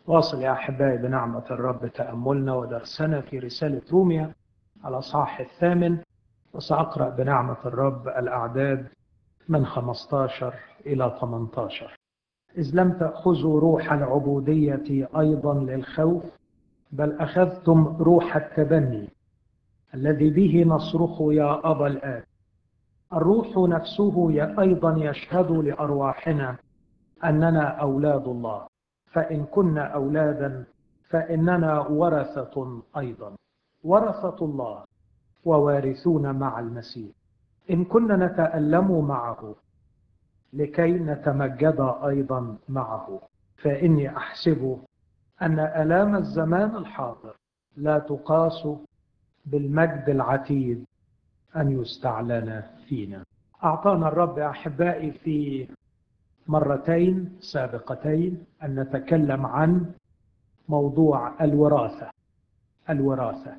واصل يا أحبائي بنعمة الرب تأملنا ودرسنا في رسالة روميا الأصحاح الثامن وسأقرأ بنعمة الرب الأعداد من 15 إلى 18 إذ لم تأخذوا روح العبودية أيضا للخوف بل أخذتم روح التبني الذي به نصرخ يا أبا الآب الروح نفسه أيضا يشهد لأرواحنا أننا أولاد الله فإن كنا أولادا فإننا ورثة أيضا ورثة الله ووارثون مع المسيح إن كنا نتألم معه لكي نتمجد أيضا معه فإني أحسب أن ألام الزمان الحاضر لا تقاس بالمجد العتيد أن يستعلن فينا أعطانا الرب أحبائي في مرتين سابقتين أن نتكلم عن موضوع الوراثة الوراثة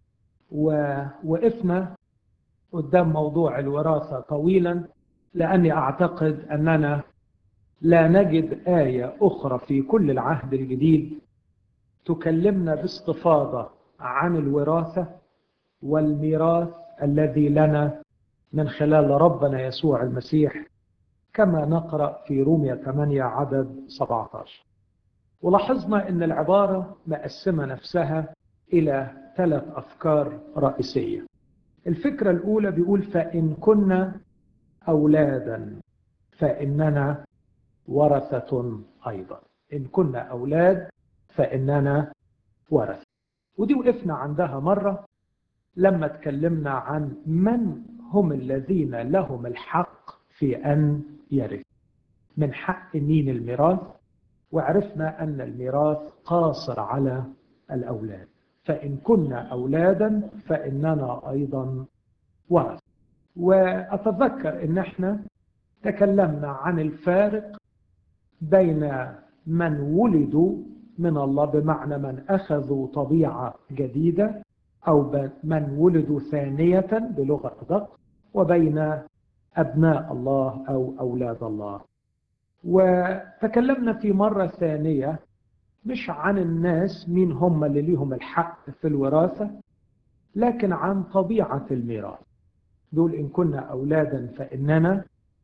ووقفنا قدام موضوع الوراثة طويلا لأني أعتقد أننا لا نجد آية أخرى في كل العهد الجديد تكلمنا باستفاضة عن الوراثة والميراث الذي لنا من خلال ربنا يسوع المسيح كما نقرأ في رومية 8 عدد 17 ولاحظنا أن العبارة مقسمة نفسها إلى ثلاث أفكار رئيسية الفكرة الأولى بيقول فإن كنا أولادا فإننا ورثة أيضا إن كنا أولاد فإننا ورثة ودي وقفنا عندها مرة لما تكلمنا عن من هم الذين لهم الحق في أن يرث من حق مين الميراث وعرفنا أن الميراث قاصر على الأولاد فإن كنا أولادا فإننا أيضا ورث وأتذكر أن احنا تكلمنا عن الفارق بين من ولدوا من الله بمعنى من أخذوا طبيعة جديدة أو من ولدوا ثانية بلغة أدق وبين أبناء الله أو أولاد الله وتكلمنا في مرة ثانية مش عن الناس مين هم اللي ليهم الحق في الوراثة لكن عن طبيعة الميراث دول إن كنا أولادا فإننا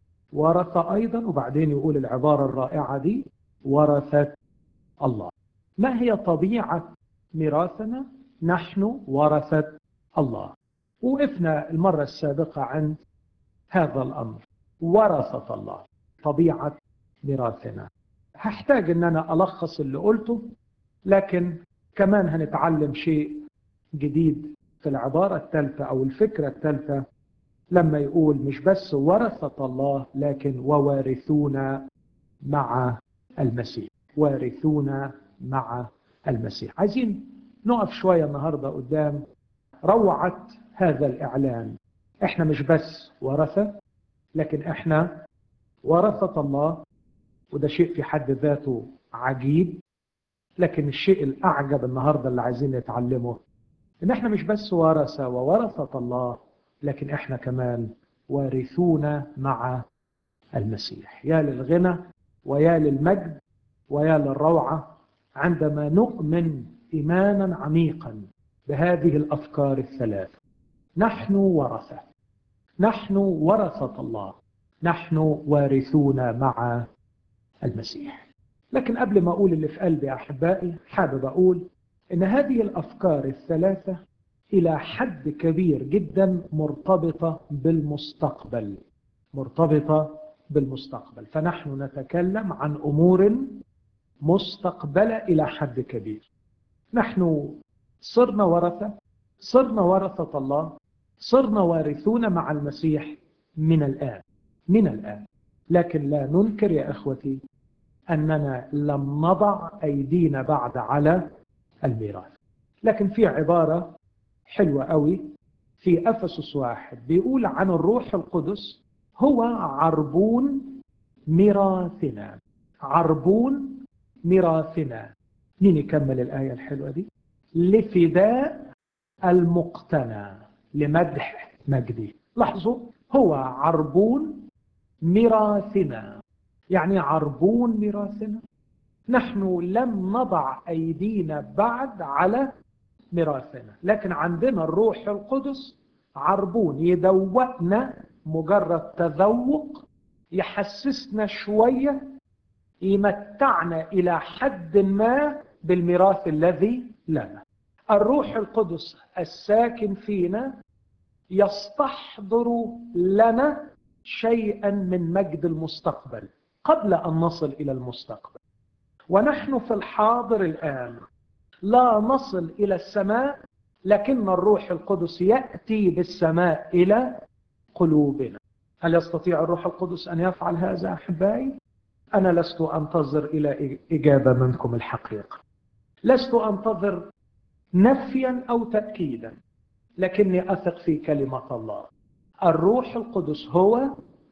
ورثة أيضا وبعدين يقول العبارة الرائعة دي ورثة الله ما هي طبيعة ميراثنا نحن ورثة الله وقفنا المرة السابقة عند هذا الأمر ورثة الله طبيعة ميراثنا هحتاج ان انا الخص اللي قلته لكن كمان هنتعلم شيء جديد في العبارة الثالثة او الفكرة الثالثة لما يقول مش بس ورثة الله لكن ووارثون مع المسيح وارثون مع المسيح عايزين نقف شوية النهاردة قدام روعة هذا الإعلان احنا مش بس ورثة لكن احنا ورثة الله وده شيء في حد ذاته عجيب لكن الشيء الأعجب النهاردة اللي عايزين نتعلمه إن إحنا مش بس ورثة وورثة الله لكن إحنا كمان وارثون مع المسيح يا للغنى ويا للمجد ويا للروعة عندما نؤمن إيمانا عميقا بهذه الأفكار الثلاث نحن ورثة نحن ورثة الله نحن وارثون مع المسيح لكن قبل ما أقول اللي في قلبي يا أحبائي حابب أقول إن هذه الأفكار الثلاثة إلى حد كبير جدا مرتبطة بالمستقبل مرتبطة بالمستقبل فنحن نتكلم عن أمور مستقبلة إلى حد كبير نحن صرنا ورثة صرنا ورثة الله صرنا وارثون مع المسيح من الآن من الآن لكن لا ننكر يا أخوتي أننا لم نضع أيدينا بعد على الميراث لكن في عبارة حلوة قوي في أفسس واحد بيقول عن الروح القدس هو عربون ميراثنا عربون ميراثنا مين يكمل الآية الحلوة دي لفداء المقتنى لمدح مجدي لاحظوا هو عربون ميراثنا يعني عربون ميراثنا نحن لم نضع أيدينا بعد على ميراثنا لكن عندنا الروح القدس عربون يدوقنا مجرد تذوق يحسسنا شوية يمتعنا إلى حد ما بالميراث الذي لنا الروح القدس الساكن فينا يستحضر لنا شيئا من مجد المستقبل قبل أن نصل إلى المستقبل ونحن في الحاضر الآن لا نصل إلى السماء لكن الروح القدس يأتي بالسماء إلى قلوبنا هل يستطيع الروح القدس أن يفعل هذا أحبائي؟ أنا لست أنتظر إلى إجابة منكم الحقيقة لست أنتظر نفيا أو تأكيدا لكني أثق في كلمة الله الروح القدس هو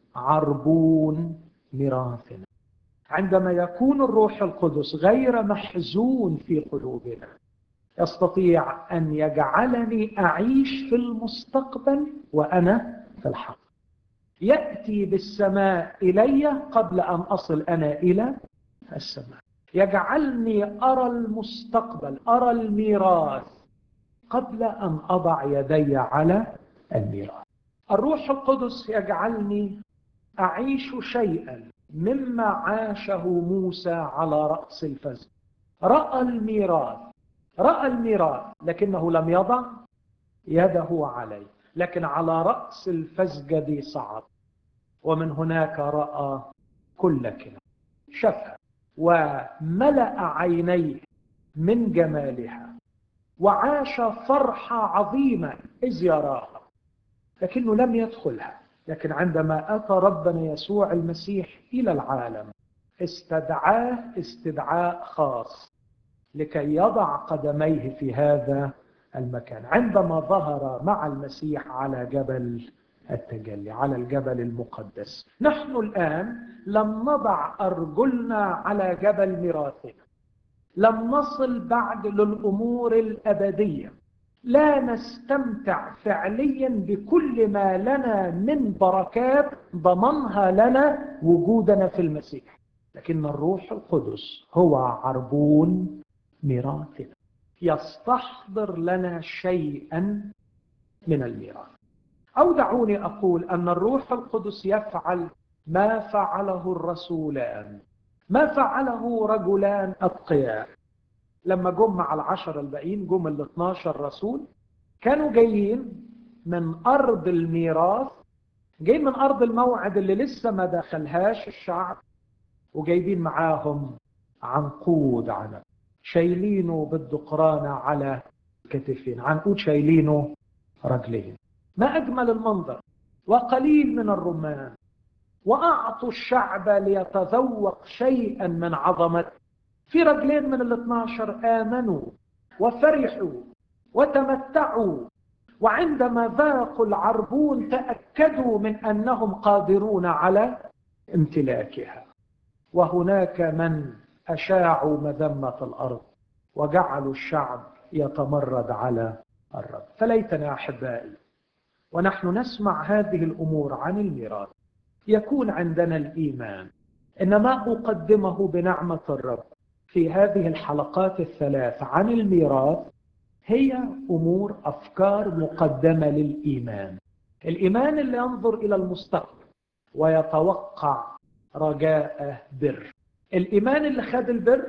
عربون ميراثنا عندما يكون الروح القدس غير محزون في قلوبنا يستطيع أن يجعلني أعيش في المستقبل وأنا في الحق يأتي بالسماء إلي قبل أن أصل أنا إلى السماء يجعلني أرى المستقبل أرى الميراث قبل أن أضع يدي على الميراث الروح القدس يجعلني أعيش شيئا مما عاشه موسى على رأس الفزع رأى الميراث رأى الميراث لكنه لم يضع يده عليه لكن على رأس الفزجة صعد ومن هناك رأى كل كلمة شافها وملأ عينيه من جمالها وعاش فرحة عظيمة إذ يراها لكنه لم يدخلها لكن عندما أتى ربنا يسوع المسيح إلى العالم استدعاه استدعاء خاص لكي يضع قدميه في هذا المكان عندما ظهر مع المسيح على جبل التجلي على الجبل المقدس نحن الآن لم نضع أرجلنا على جبل ميراثنا لم نصل بعد للأمور الأبدية لا نستمتع فعليا بكل ما لنا من بركات ضمنها لنا وجودنا في المسيح لكن الروح القدس هو عربون ميراثنا يستحضر لنا شيئا من الميراث أو دعوني أقول أن الروح القدس يفعل ما فعله الرسولان ما فعله رجلان أتقياء لما جم مع العشر الباقيين جم ال 12 رسول كانوا جايين من أرض الميراث جايين من أرض الموعد اللي لسه ما دخلهاش الشعب وجايبين معاهم عنقود عنب شايلينه بالدقرانة على كتفين عنقود شايلينه رجلين ما أجمل المنظر وقليل من الرمان وأعطوا الشعب ليتذوق شيئا من عظمة في رجلين من الاثناشر آمنوا وفرحوا وتمتعوا وعندما ذاقوا العربون تأكدوا من أنهم قادرون على امتلاكها وهناك من أشاعوا مذمة الأرض وجعلوا الشعب يتمرد على الرب فليتنا أحبائي ونحن نسمع هذه الأمور عن الميراث يكون عندنا الإيمان إن ما أقدمه بنعمة الرب في هذه الحلقات الثلاث عن الميراث هي أمور أفكار مقدمة للإيمان الإيمان اللي ينظر إلى المستقبل ويتوقع رجاء بر الإيمان اللي خد البر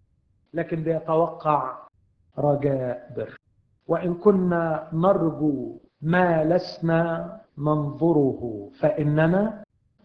لكن بيتوقع رجاء بر وإن كنا نرجو ما لسنا ننظره فإننا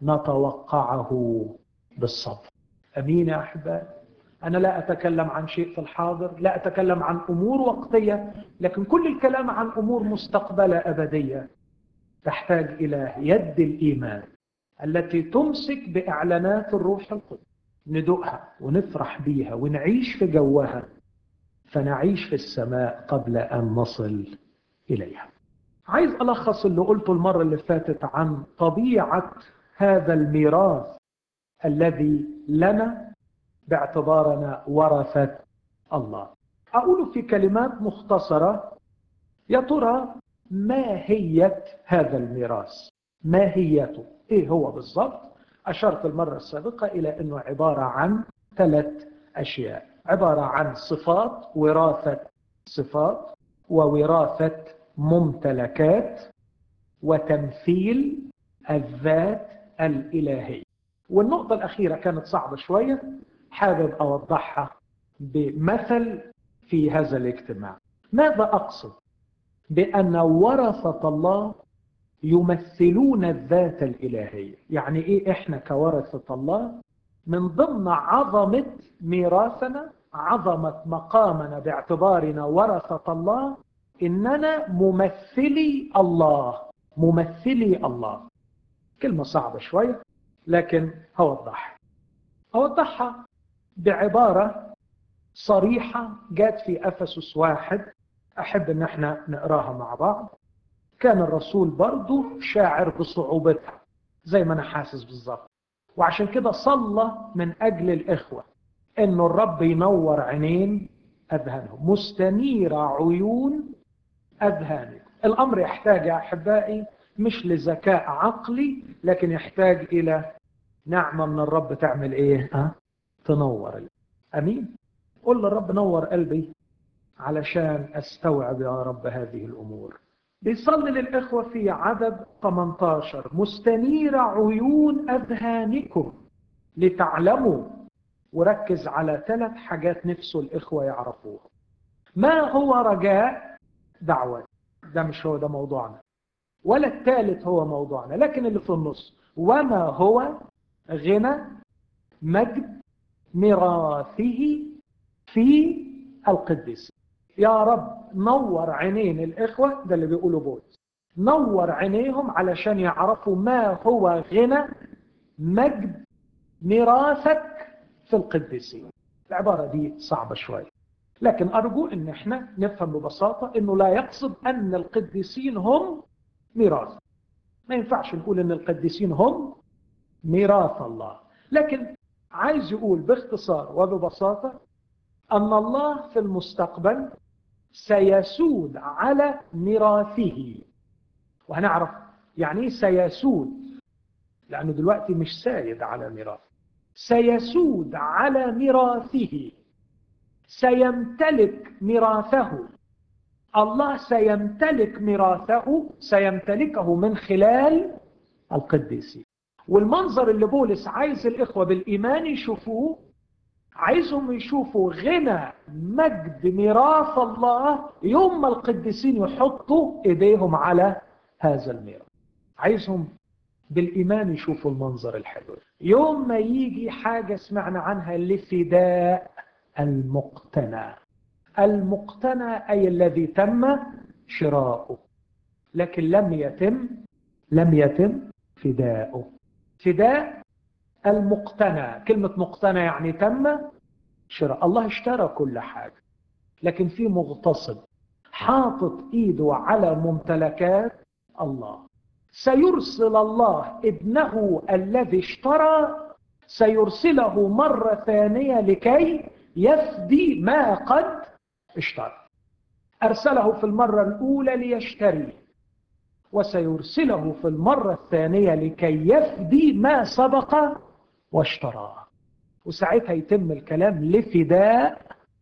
نتوقعه بالصبر أمين يا أحبائي أنا لا أتكلم عن شيء في الحاضر لا أتكلم عن أمور وقتية لكن كل الكلام عن أمور مستقبلة أبدية تحتاج إلى يد الإيمان التي تمسك بإعلانات الروح القدس ندوقها ونفرح بيها ونعيش في جوها فنعيش في السماء قبل أن نصل إليها عايز ألخص اللي قلته المرة اللي فاتت عن طبيعة هذا الميراث الذي لنا باعتبارنا ورثة الله أقول في كلمات مختصرة يا ترى ماهية هذا الميراث ماهيته إيه هو بالضبط أشرت المرة السابقة إلى أنه عبارة عن ثلاث أشياء عبارة عن صفات وراثة صفات ووراثة ممتلكات وتمثيل الذات الإلهية والنقطة الأخيرة كانت صعبة شوية حابب أوضحها بمثل في هذا الاجتماع ماذا أقصد بأن ورثة الله يمثلون الذات الإلهية يعني إيه إحنا كورثة الله من ضمن عظمة ميراثنا عظمة مقامنا باعتبارنا ورثة الله إننا ممثلي الله ممثلي الله كلمة صعبة شوية لكن هوضحها هوضحها بعبارة صريحة جات في أفسس واحد أحب أن احنا نقراها مع بعض كان الرسول برضه شاعر بصعوبتها زي ما أنا حاسس بالظبط وعشان كده صلى من أجل الإخوة إنه الرب ينور عينين أذهانهم مستنيرة عيون أذهانكم الأمر يحتاج يا أحبائي مش لذكاء عقلي لكن يحتاج إلى نعمة من الرب تعمل إيه؟ أه؟ تنور أمين؟ قل للرب نور قلبي علشان أستوعب يا رب هذه الأمور بيصلي للإخوة في عدد 18 مستنير عيون أذهانكم لتعلموا وركز على ثلاث حاجات نفسه الإخوة يعرفوها ما هو رجاء دعوة ده مش هو ده موضوعنا ولا الثالث هو موضوعنا لكن اللي في النص وما هو غنى مجد ميراثه في القديس يا رب نور عينين الإخوة ده اللي بيقولوا بولس نور عينيهم علشان يعرفوا ما هو غنى مجد ميراثك في القديسين العبارة دي صعبة شوية لكن أرجو أن احنا نفهم ببساطة أنه لا يقصد أن القديسين هم ميراث ما ينفعش نقول أن القديسين هم ميراث الله لكن عايز يقول باختصار وببساطة أن الله في المستقبل سيسود على ميراثه وهنعرف يعني ايه سيسود لأنه دلوقتي مش سايد على ميراث سيسود على ميراثه سيمتلك ميراثه الله سيمتلك ميراثه سيمتلكه من خلال القديسين والمنظر اللي بولس عايز الإخوة بالإيمان يشوفوه عايزهم يشوفوا غنى مجد ميراث الله يوم ما القديسين يحطوا ايديهم على هذا الميراث عايزهم بالإيمان يشوفوا المنظر الحلو يوم ما يجي حاجة سمعنا عنها لفداء المقتنى المقتنى أي الذي تم شراؤه لكن لم يتم لم يتم فداؤه فداء المقتنى كلمة مقتنى يعني تم شراء الله اشترى كل حاجة لكن في مغتصب حاطط ايده على ممتلكات الله سيرسل الله ابنه الذي اشترى سيرسله مرة ثانية لكي يفدي ما قد اشترى أرسله في المرة الأولى ليشتري وسيرسله في المرة الثانية لكي يفدي ما سبق واشتراه وساعتها يتم الكلام لفداء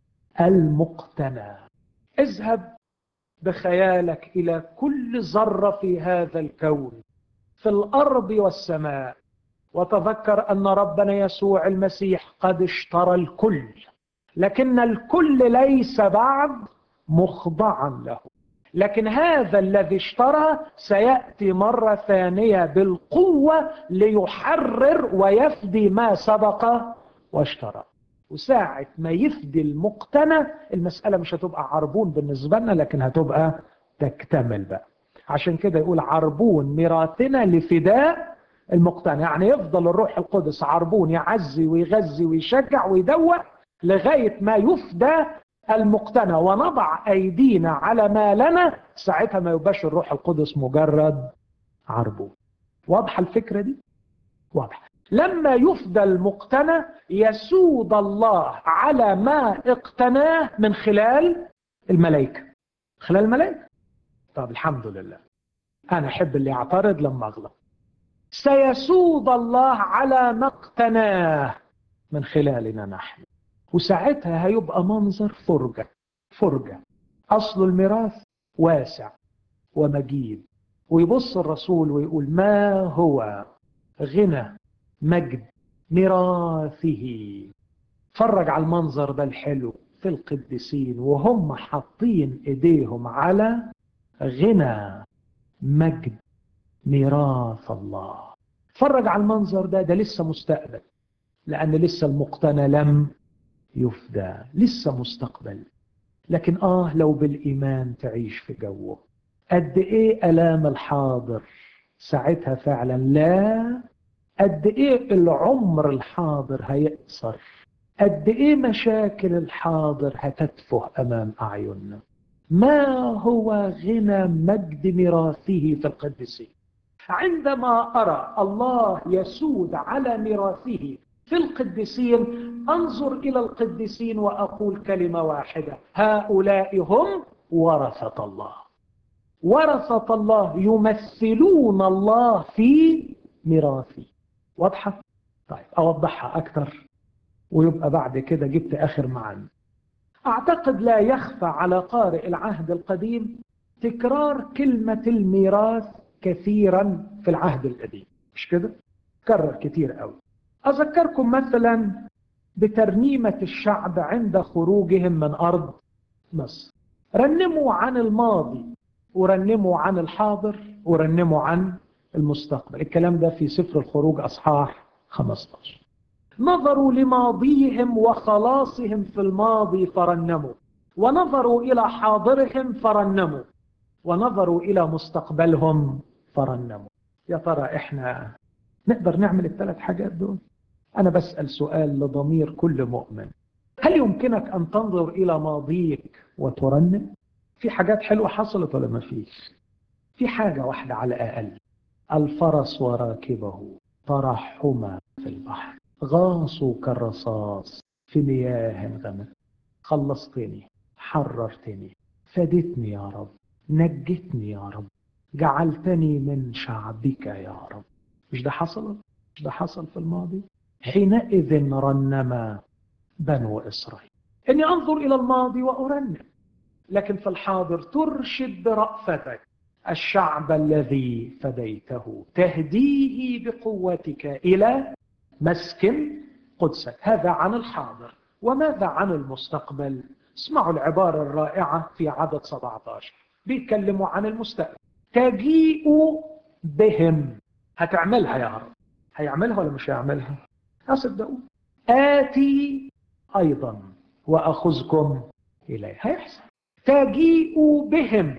المقتنى اذهب بخيالك إلى كل ذرة في هذا الكون في الأرض والسماء وتذكر أن ربنا يسوع المسيح قد اشترى الكل لكن الكل ليس بعد مخضعا له لكن هذا الذي اشترى سيأتي مرة ثانية بالقوة ليحرر ويفدي ما سبق واشترى وساعة ما يفدي المقتنى المسألة مش هتبقى عربون بالنسبة لنا لكن هتبقى تكتمل بقى عشان كده يقول عربون ميراثنا لفداء المقتنى يعني يفضل الروح القدس عربون يعزي ويغذي ويشجع ويدوق لغاية ما يفدى المقتنى ونضع أيدينا على ما لنا ساعتها ما يبقاش الروح القدس مجرد عربون واضحة الفكرة دي؟ واضحة لما يفدى المقتنى يسود الله على ما اقتناه من خلال الملائكة خلال الملائكة طب الحمد لله أنا أحب اللي يعترض لما أغلط سيسود الله على ما اقتناه من خلالنا نحن وساعتها هيبقى منظر فرجة فرجة أصل الميراث واسع ومجيد ويبص الرسول ويقول ما هو غنى مجد ميراثه فرج على المنظر ده الحلو في القديسين وهم حاطين ايديهم على غنى مجد ميراث الله فرج على المنظر ده ده لسه مستقبل لأن لسه المقتنى لم يفدى لسه مستقبل لكن آه لو بالإيمان تعيش في جوه قد إيه ألام الحاضر ساعتها فعلا لا قد إيه العمر الحاضر هيقصر قد إيه مشاكل الحاضر هتتفه أمام أعيننا ما هو غنى مجد ميراثه في القديسين عندما أرى الله يسود على ميراثه في القديسين أنظر إلى القديسين وأقول كلمة واحدة هؤلاء هم ورثة الله ورثة الله يمثلون الله في ميراثي واضحة؟ طيب أوضحها أكثر ويبقى بعد كده جبت آخر معنى أعتقد لا يخفى على قارئ العهد القديم تكرار كلمة الميراث كثيرا في العهد القديم مش كده؟ كرر كتير قوي أذكركم مثلا بترنيمة الشعب عند خروجهم من أرض مصر رنموا عن الماضي ورنموا عن الحاضر ورنموا عن المستقبل الكلام ده في سفر الخروج أصحاح 15 نظروا لماضيهم وخلاصهم في الماضي فرنموا ونظروا إلى حاضرهم فرنموا ونظروا إلى مستقبلهم فرنموا يا ترى إحنا نقدر نعمل الثلاث حاجات دول أنا بسأل سؤال لضمير كل مؤمن هل يمكنك أن تنظر إلى ماضيك وترنم في حاجات حلوة حصلت ولا ما فيش في حاجة واحدة على الأقل الفرس وراكبه ترحما في البحر غاصوا كالرصاص في مياه غمت خلصتني حررتني فدتني يا رب نجتني يا رب جعلتني من شعبك يا رب مش ده حصل مش ده حصل في الماضي حينئذ رنم بنو إسرائيل إني أنظر إلى الماضي وأرنم لكن في الحاضر ترشد برأفتك الشعب الذي فديته تهديه بقوتك إلى مسكن قدسك هذا عن الحاضر وماذا عن المستقبل اسمعوا العبارة الرائعة في عدد 17 بيتكلموا عن المستقبل تجيء بهم هتعملها يا رب هيعملها ولا مش هيعملها أصدقوا آتي أيضا وأخذكم إليه هيحصل تجيء بهم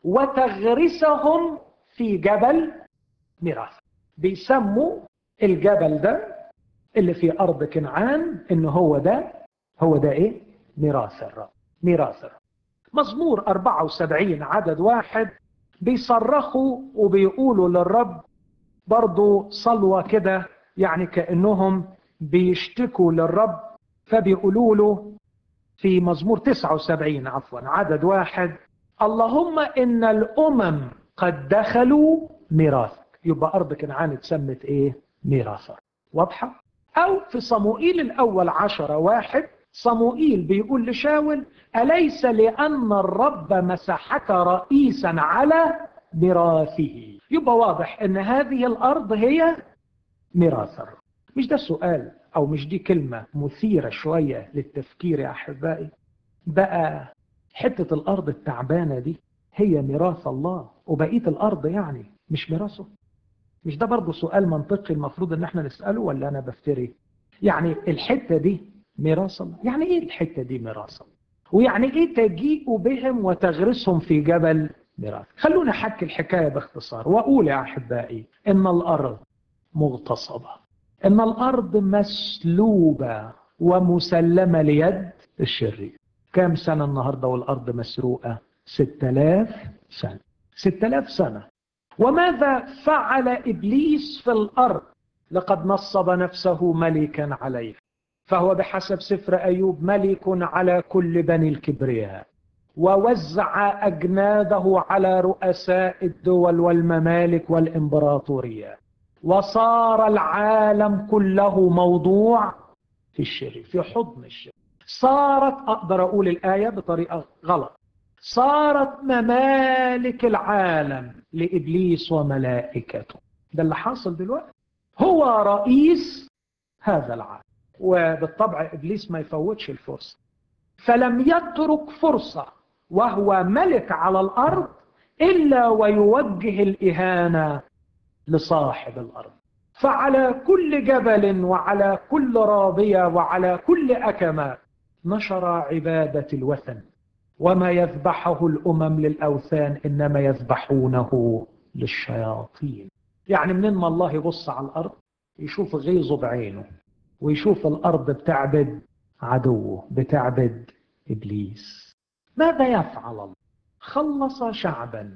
وتغرسهم في جبل ميراث بيسموا الجبل ده اللي في أرض كنعان إن هو ده هو ده إيه ميراث الرب ميراث الرب مزمور 74 عدد واحد بيصرخوا وبيقولوا للرب برضو صلوة كده يعني كأنهم بيشتكوا للرب فبيقولوا له في مزمور 79 عفوا عدد واحد اللهم إن الأمم قد دخلوا ميراثك يبقى أرض كنعان اتسمت إيه ميراثك واضحة أو في صموئيل الأول عشرة واحد صموئيل بيقول لشاول أليس لأن الرب مسحك رئيسا على ميراثه يبقى واضح أن هذه الأرض هي ميراث الرب مش ده السؤال أو مش دي كلمة مثيرة شوية للتفكير يا أحبائي بقى حتة الأرض التعبانة دي هي ميراث الله وبقية الأرض يعني مش ميراثه مش ده برضه سؤال منطقي المفروض ان احنا نسأله ولا انا بفتري يعني الحتة دي ميراث الله يعني ايه الحتة دي ميراث الله ويعني ايه تجيء بهم وتغرسهم في جبل ميراث خلونا احكي الحكاية باختصار واقول يا احبائي ان الارض مغتصبة ان الارض مسلوبة ومسلمة ليد الشرير كام سنة النهاردة والارض مسروقة ستة آلاف سنة ستة آلاف سنة وماذا فعل ابليس في الارض لقد نصب نفسه ملكا عليه فهو بحسب سفر ايوب ملك على كل بني الكبرياء ووزع اجناده على رؤساء الدول والممالك والامبراطوريات وصار العالم كله موضوع في الشرير في حضن الشرير صارت أقدر أقول الآية بطريقة غلط صارت ممالك العالم لإبليس وملائكته ده اللي حاصل دلوقتي هو رئيس هذا العالم وبالطبع إبليس ما يفوتش الفرصة فلم يترك فرصة وهو ملك على الأرض إلا ويوجه الإهانة لصاحب الأرض فعلى كل جبل وعلى كل راضية وعلى كل أكمة نشر عبادة الوثن وما يذبحه الأمم للأوثان إنما يذبحونه للشياطين يعني منين ما الله يبص على الأرض يشوف غيظه بعينه ويشوف الأرض بتعبد عدوه بتعبد إبليس ماذا يفعل الله خلص شعبا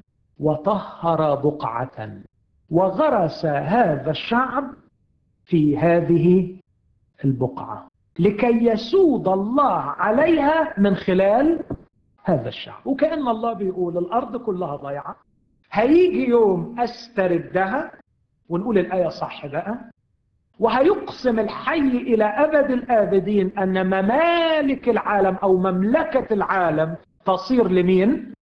وطهر بقعة وغرس هذا الشعب في هذه البقعة لكي يسود الله عليها من خلال هذا الشعب وكأن الله بيقول الأرض كلها ضيعة هيجي يوم أستردها ونقول الآية صح بقى وهيقسم الحي إلى أبد الآبدين أن ممالك العالم أو مملكة العالم تصير لمين؟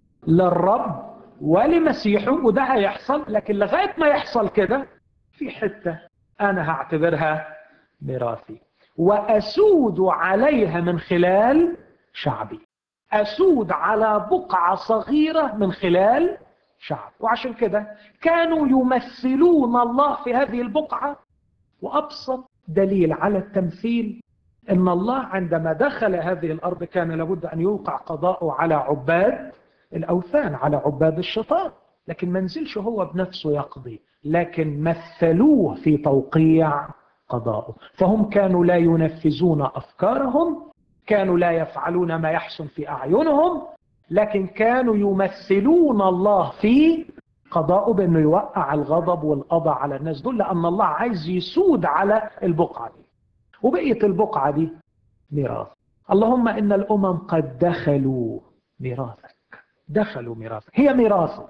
للرب ولمسيحه وده هيحصل لكن لغاية ما يحصل كده في حتة أنا هعتبرها ميراثي وأسود عليها من خلال شعبي أسود على بقعة صغيرة من خلال شعب وعشان كده كانوا يمثلون الله في هذه البقعة وأبسط دليل على التمثيل أن الله عندما دخل هذه الأرض كان لابد أن يوقع قضاءه على عباد الأوثان على عباد الشيطان لكن ما نزلش هو بنفسه يقضي لكن مثلوه في توقيع قضاءه فهم كانوا لا ينفذون أفكارهم كانوا لا يفعلون ما يحسن في أعينهم لكن كانوا يمثلون الله في قضاءه بأنه يوقع الغضب والقضاء على الناس دول لأن الله عايز يسود على البقعة دي وبقية البقعة دي ميراث اللهم إن الأمم قد دخلوا ميراثك دخلوا ميراثك هي ميراثه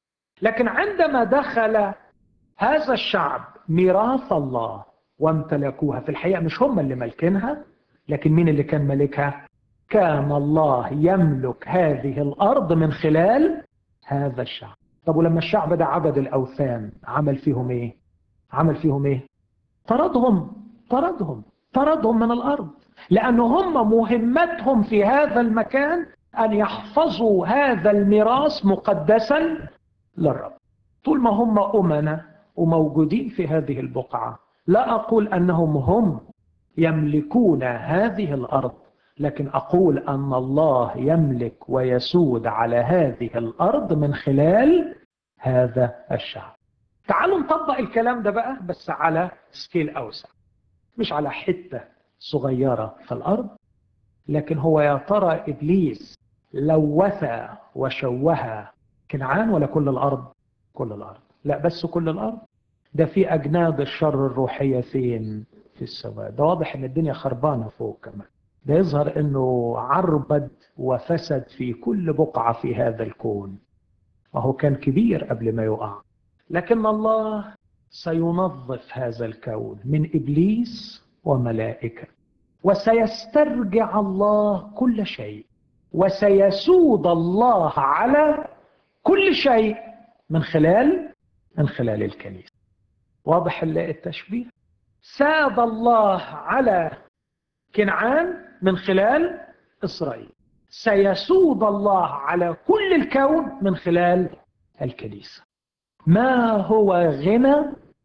لكن عندما دخل هذا الشعب ميراث الله وامتلكوها في الحقيقة مش هم اللي ملكينها لكن مين اللي كان ملكها كان الله يملك هذه الأرض من خلال هذا الشعب طب ولما الشعب ده عبد الأوثان عمل فيهم إيه عمل فيهم إيه طردهم طردهم طردهم من الأرض لأن هم مهمتهم في هذا المكان أن يحفظوا هذا الميراث مقدسا للرب طول ما هم أمنا وموجودين في هذه البقعة لا أقول أنهم هم يملكون هذه الأرض لكن أقول أن الله يملك ويسود على هذه الأرض من خلال هذا الشعب تعالوا نطبق الكلام ده بقى بس على سكيل أوسع مش على حتة صغيرة في الأرض لكن هو يا ترى إبليس لوث وشوه كنعان ولا كل الأرض كل الأرض لا بس كل الأرض ده في أجناد الشر الروحية فين في السماء ده واضح ان الدنيا خربانة فوق كمان ده يظهر انه عربد وفسد في كل بقعة في هذا الكون وهو كان كبير قبل ما يقع لكن الله سينظف هذا الكون من إبليس وملائكة وسيسترجع الله كل شيء وسيسود الله على كل شيء من خلال من خلال الكنيسة واضح التشبيه ساد الله على كنعان من خلال إسرائيل سيسود الله على كل الكون من خلال الكنيسة ما هو غنى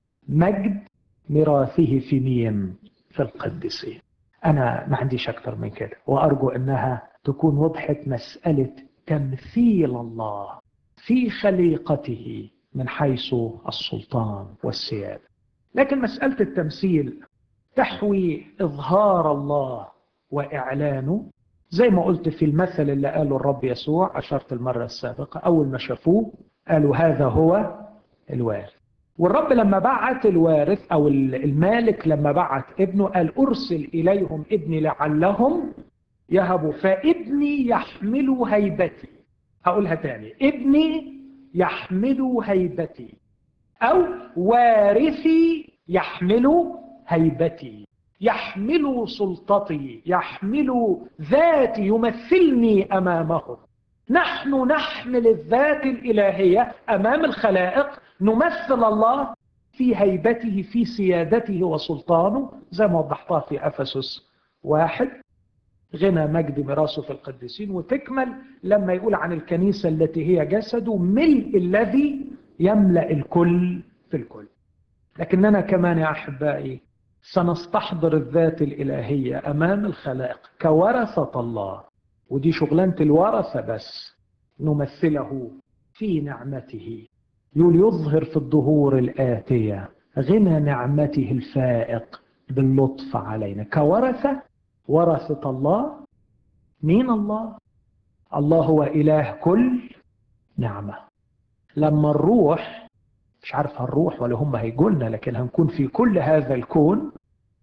مجد ميراثه في مين في القديسين أنا ما عنديش أكثر من كده وأرجو أنها تكون وضحت مسألة تمثيل الله في خليقته من حيث السلطان والسيادة لكن مسألة التمثيل تحوي إظهار الله وإعلانه زي ما قلت في المثل اللي قاله الرب يسوع أشرت المرة السابقة أول ما شافوه قالوا هذا هو الوارث والرب لما بعت الوارث أو المالك لما بعت ابنه قال أرسل إليهم ابني لعلهم يهبوا فابني يحمل هيبتي هقولها تاني ابني يحمل هيبتي أو وارثي يحمل هيبتي يحمل سلطتي يحمل ذاتي يمثلني أمامهم نحن نحمل الذات الإلهية أمام الخلائق نمثل الله في هيبته في سيادته وسلطانه زي ما وضحتها في أفسس واحد غنى مجد ميراثه في القديسين وتكمل لما يقول عن الكنيسة التي هي جسده ملء الذي يملأ الكل في الكل لكننا كمان يا أحبائي سنستحضر الذات الإلهية أمام الخلائق كورثة الله ودي شغلانة الورثة بس نمثله في نعمته يقول يظهر في الظهور الآتية غنى نعمته الفائق باللطف علينا كورثة ورثة الله مين الله الله هو إله كل نعمة لما الروح مش عارف هنروح ولا هم هيقولنا لكن هنكون في كل هذا الكون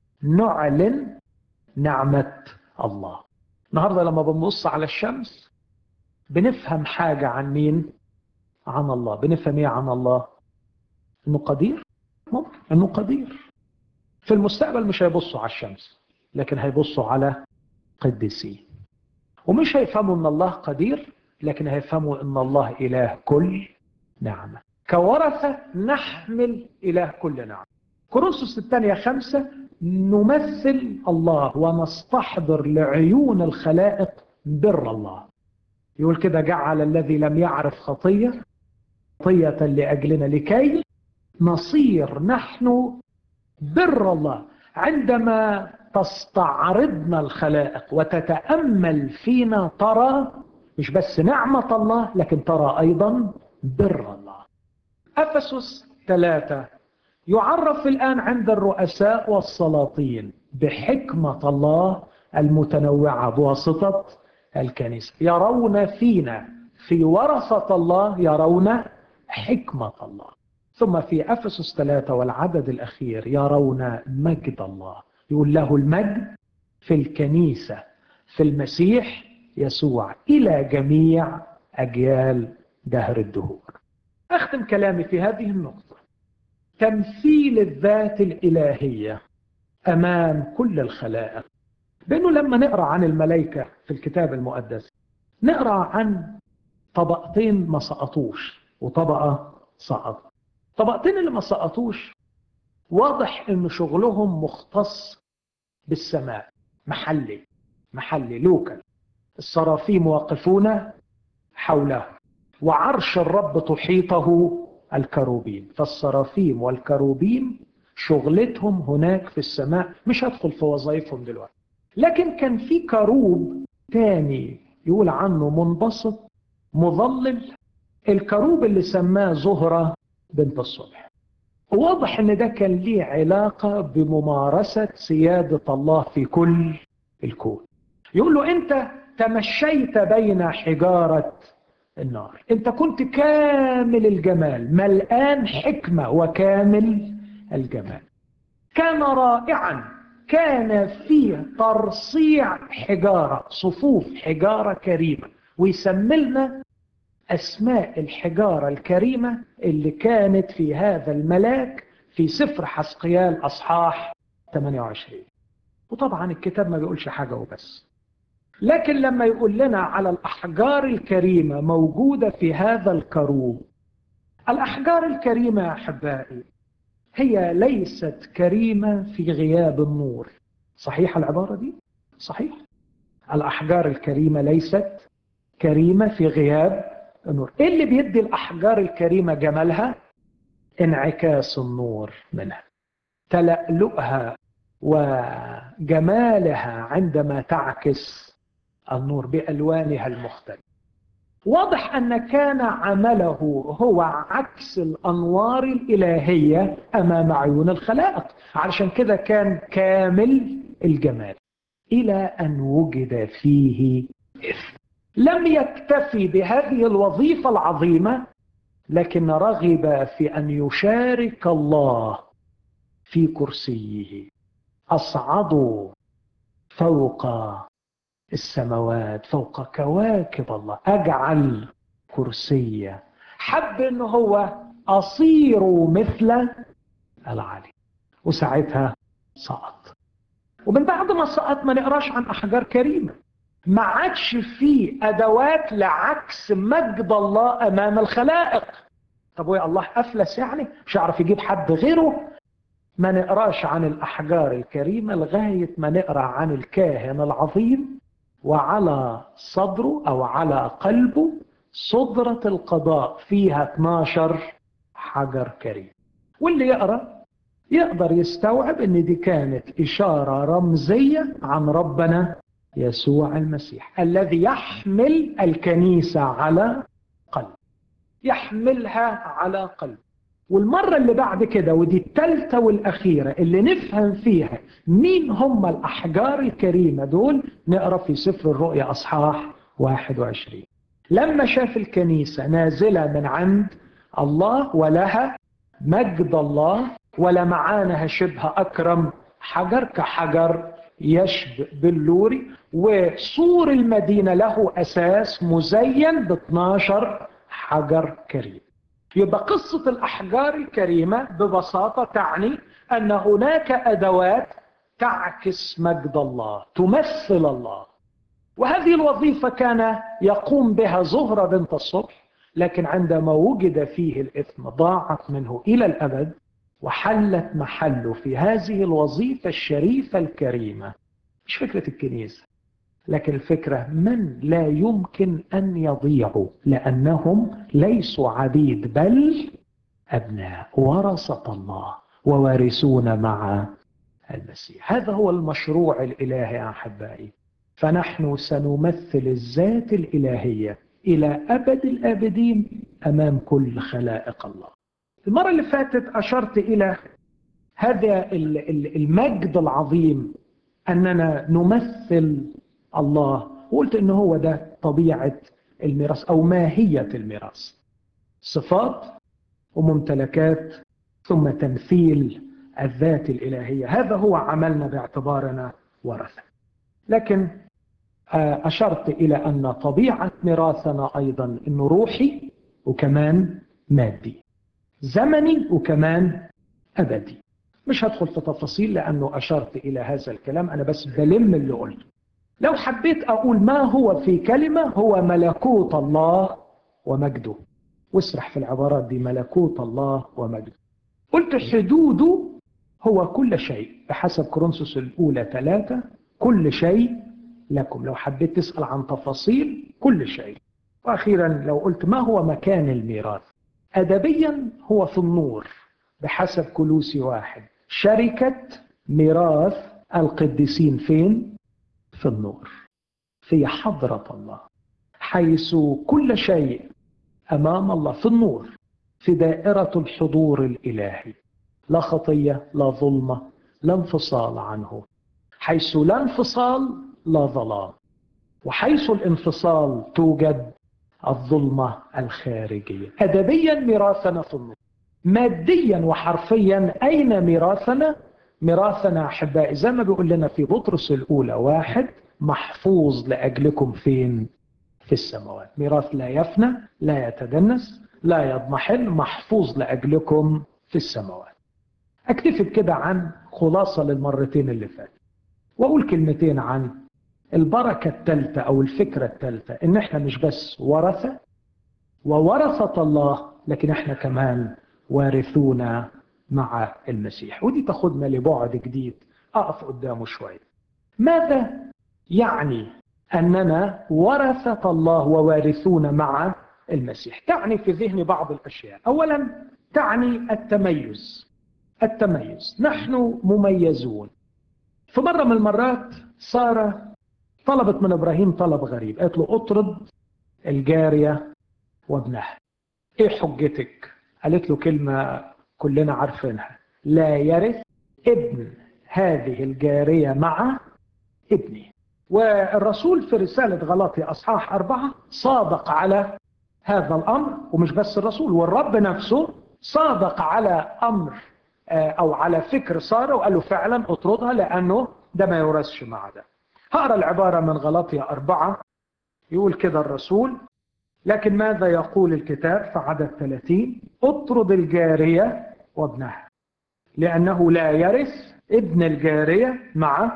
نعلن نعمة الله النهاردة لما بنبص على الشمس بنفهم حاجة عن مين عن الله بنفهم ايه عن الله انه قدير ممكن انه قدير في المستقبل مش هيبصوا على الشمس لكن هيبصوا على قديسين ومش هيفهموا ان الله قدير لكن هيفهموا ان الله اله كل نعمه كورثه نحمل اله كل نعمه كورنثوس الثانيه خمسه نمثل الله ونستحضر لعيون الخلائق بر الله يقول كده جعل الذي لم يعرف خطيه خطيه لاجلنا لكي نصير نحن بر الله عندما تستعرضنا الخلائق وتتامل فينا ترى مش بس نعمه الله لكن ترى ايضا بر الله افسس ثلاثه يعرف الان عند الرؤساء والسلاطين بحكمه الله المتنوعه بواسطه الكنيسه يرون فينا في ورثه الله يرون حكمه الله ثم في افسس ثلاثه والعدد الاخير يرون مجد الله يقول له المجد في الكنيسه في المسيح يسوع الى جميع اجيال دهر الدهور اختم كلامي في هذه النقطه تمثيل الذات الالهيه امام كل الخلائق بانه لما نقرا عن الملائكه في الكتاب المقدس نقرا عن طبقتين ما سقطوش وطبقه سقط طبقتين اللي ما سقطوش واضح ان شغلهم مختص بالسماء محلي محلي لوكال الصرافيم واقفون حوله وعرش الرب تحيطه الكروبين فالصرافيم والكروبين شغلتهم هناك في السماء مش هدخل في وظائفهم دلوقتي لكن كان في كروب تاني يقول عنه منبسط مظلل الكروب اللي سماه زهرة بنت الصبح واضح ان ده كان ليه علاقة بممارسة سيادة الله في كل الكون يقول له انت تمشيت بين حجارة النار انت كنت كامل الجمال ملآن حكمة وكامل الجمال كان رائعا كان فيه ترصيع حجارة صفوف حجارة كريمة ويسمي لنا أسماء الحجارة الكريمة اللي كانت في هذا الملاك في سفر حسقيال أصحاح 28 وطبعا الكتاب ما بيقولش حاجة وبس لكن لما يقول لنا على الأحجار الكريمة موجودة في هذا الكروب الأحجار الكريمة يا أحبائي هي ليست كريمة في غياب النور صحيح العبارة دي؟ صحيح الأحجار الكريمة ليست كريمة في غياب النور إيه اللي بيدي الأحجار الكريمة جمالها؟ انعكاس النور منها تلألؤها وجمالها عندما تعكس النور بألوانها المختلفة واضح أن كان عمله هو عكس الأنوار الإلهية أمام عيون الخلائق علشان كده كان كامل الجمال إلى أن وجد فيه إثم لم يكتفي بهذه الوظيفة العظيمة لكن رغب في أن يشارك الله في كرسيه أصعدوا فوق السماوات فوق كواكب الله أجعل كرسية حب أنه هو أصير مثل العلي وساعتها سقط ومن بعد ما سقط ما نقراش عن أحجار كريمة ما عادش في أدوات لعكس مجد الله أمام الخلائق طب ويا الله أفلس يعني مش هيعرف يجيب حد غيره ما نقراش عن الأحجار الكريمة لغاية ما نقرأ عن الكاهن العظيم وعلى صدره أو على قلبه صدرة القضاء فيها 12 حجر كريم واللي يقرأ يقدر يستوعب ان دي كانت إشارة رمزية عن ربنا يسوع المسيح الذي يحمل الكنيسة على قلب يحملها على قلب والمرة اللي بعد كده ودي الثالثة والأخيرة اللي نفهم فيها مين هم الأحجار الكريمة دول نقرأ في سفر الرؤيا أصحاح 21 لما شاف الكنيسة نازلة من عند الله ولها مجد الله ولمعانها شبه أكرم حجر كحجر يشبه باللوري وسور المدينة له أساس مزين ب 12 حجر كريم يبقى قصة الأحجار الكريمة ببساطة تعني أن هناك أدوات تعكس مجد الله تمثل الله وهذه الوظيفة كان يقوم بها زهرة بنت الصبح لكن عندما وجد فيه الإثم ضاعت منه إلى الأبد وحلت محله في هذه الوظيفة الشريفة الكريمة مش فكرة الكنيسة لكن الفكرة من لا يمكن أن يضيعوا لأنهم ليسوا عبيد بل أبناء ورثة الله ووارثون مع المسيح هذا هو المشروع الإلهي يا أحبائي فنحن سنمثل الذات الإلهية إلى أبد الآبدين أمام كل خلائق الله المرة اللي فاتت أشرت إلى هذا المجد العظيم أننا نمثل الله وقلت ان هو ده طبيعة الميراث او ماهية الميراث صفات وممتلكات ثم تمثيل الذات الإلهية هذا هو عملنا باعتبارنا ورثة لكن أشرت إلى أن طبيعة ميراثنا أيضا أنه روحي وكمان مادي زمني وكمان أبدي مش هدخل في تفاصيل لأنه أشرت إلى هذا الكلام أنا بس بلم اللي قلته لو حبيت أقول ما هو في كلمة هو ملكوت الله ومجده واسرح في العبارات دي ملكوت الله ومجده قلت حدوده هو كل شيء بحسب كورنثوس الأولى ثلاثة كل شيء لكم لو حبيت تسأل عن تفاصيل كل شيء وأخيرا لو قلت ما هو مكان الميراث أدبيا هو في النور بحسب كلوسي واحد شركة ميراث القديسين فين؟ في النور في حضرة الله حيث كل شيء أمام الله في النور في دائرة الحضور الإلهي لا خطية لا ظلمة لا انفصال عنه حيث لا انفصال لا ظلام وحيث الانفصال توجد الظلمة الخارجية أدبيا ميراثنا في النور ماديا وحرفيا أين ميراثنا ميراثنا أحبائي زي ما بيقول لنا في بطرس الأولى واحد محفوظ لأجلكم فين في السماوات ميراث لا يفنى لا يتدنس لا يضمحل محفوظ لأجلكم في السماوات أكتفي بكده عن خلاصة للمرتين اللي فاتوا وأقول كلمتين عن البركة الثالثة أو الفكرة الثالثة إن إحنا مش بس ورثة وورثة الله لكن إحنا كمان وارثون مع المسيح ودي تاخدنا لبعد جديد أقف قدامه شوية ماذا يعني أننا ورثة الله ووارثون مع المسيح تعني في ذهني بعض الأشياء أولا تعني التميز التميز نحن مميزون في مرة من المرات سارة طلبت من إبراهيم طلب غريب قالت له اطرد الجارية وابنها ايه حجتك قالت له كلمة كلنا عارفينها لا يرث ابن هذه الجارية مع ابني والرسول في رسالة غلاطي أصحاح أربعة صادق على هذا الأمر ومش بس الرسول والرب نفسه صادق على أمر أو على فكر سارة وقال له فعلا اطردها لأنه ده ما يورثش مع ده هقرا العبارة من غلاطيا أربعة يقول كده الرسول لكن ماذا يقول الكتاب في عدد 30 اطرد الجارية وابنها لأنه لا يرث ابن الجارية مع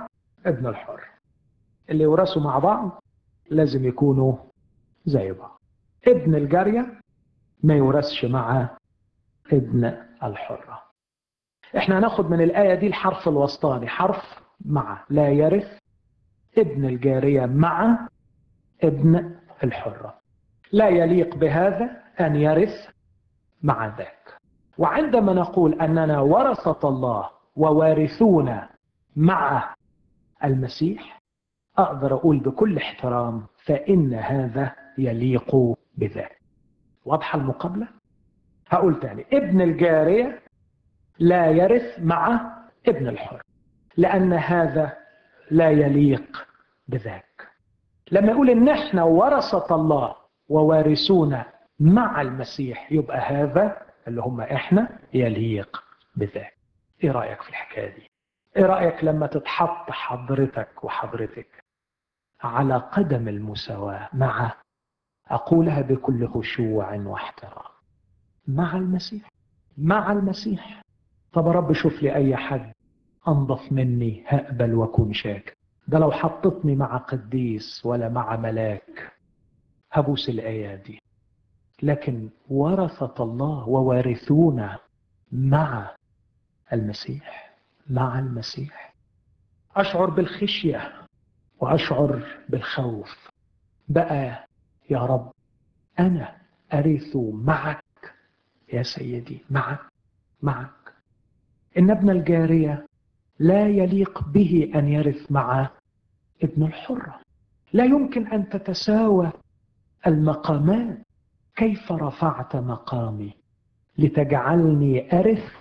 ابن الحر اللي يورثوا مع بعض لازم يكونوا زي بعض ابن الجارية ما يورثش مع ابن الحرة احنا هناخد من الآية دي الحرف الوسطاني حرف مع لا يرث ابن الجارية مع ابن الحرة لا يليق بهذا أن يرث مع ذاك وعندما نقول أننا ورثة الله ووارثون مع المسيح أقدر أقول بكل احترام فإن هذا يليق بذاك واضحة المقابلة؟ هقول تاني ابن الجارية لا يرث مع ابن الحر لأن هذا لا يليق بذاك لما يقول ان احنا ورثة الله ووارثون مع المسيح يبقى هذا اللي هم احنا يليق بذاك ايه رأيك في الحكاية دي ايه رأيك لما تتحط حضرتك وحضرتك على قدم المساواة مع أقولها بكل خشوع واحترام مع المسيح مع المسيح طب يا رب شوف لي أي حد أنظف مني هقبل وأكون شاكر ده لو حطتني مع قديس ولا مع ملاك هبوس الآية دي لكن ورثة الله ووارثون مع المسيح مع المسيح أشعر بالخشية وأشعر بالخوف بقى يا رب أنا أرث معك يا سيدي معك معك إن ابن الجارية لا يليق به أن يرث مع ابن الحرة لا يمكن أن تتساوى المقامات كيف رفعت مقامي لتجعلني أرث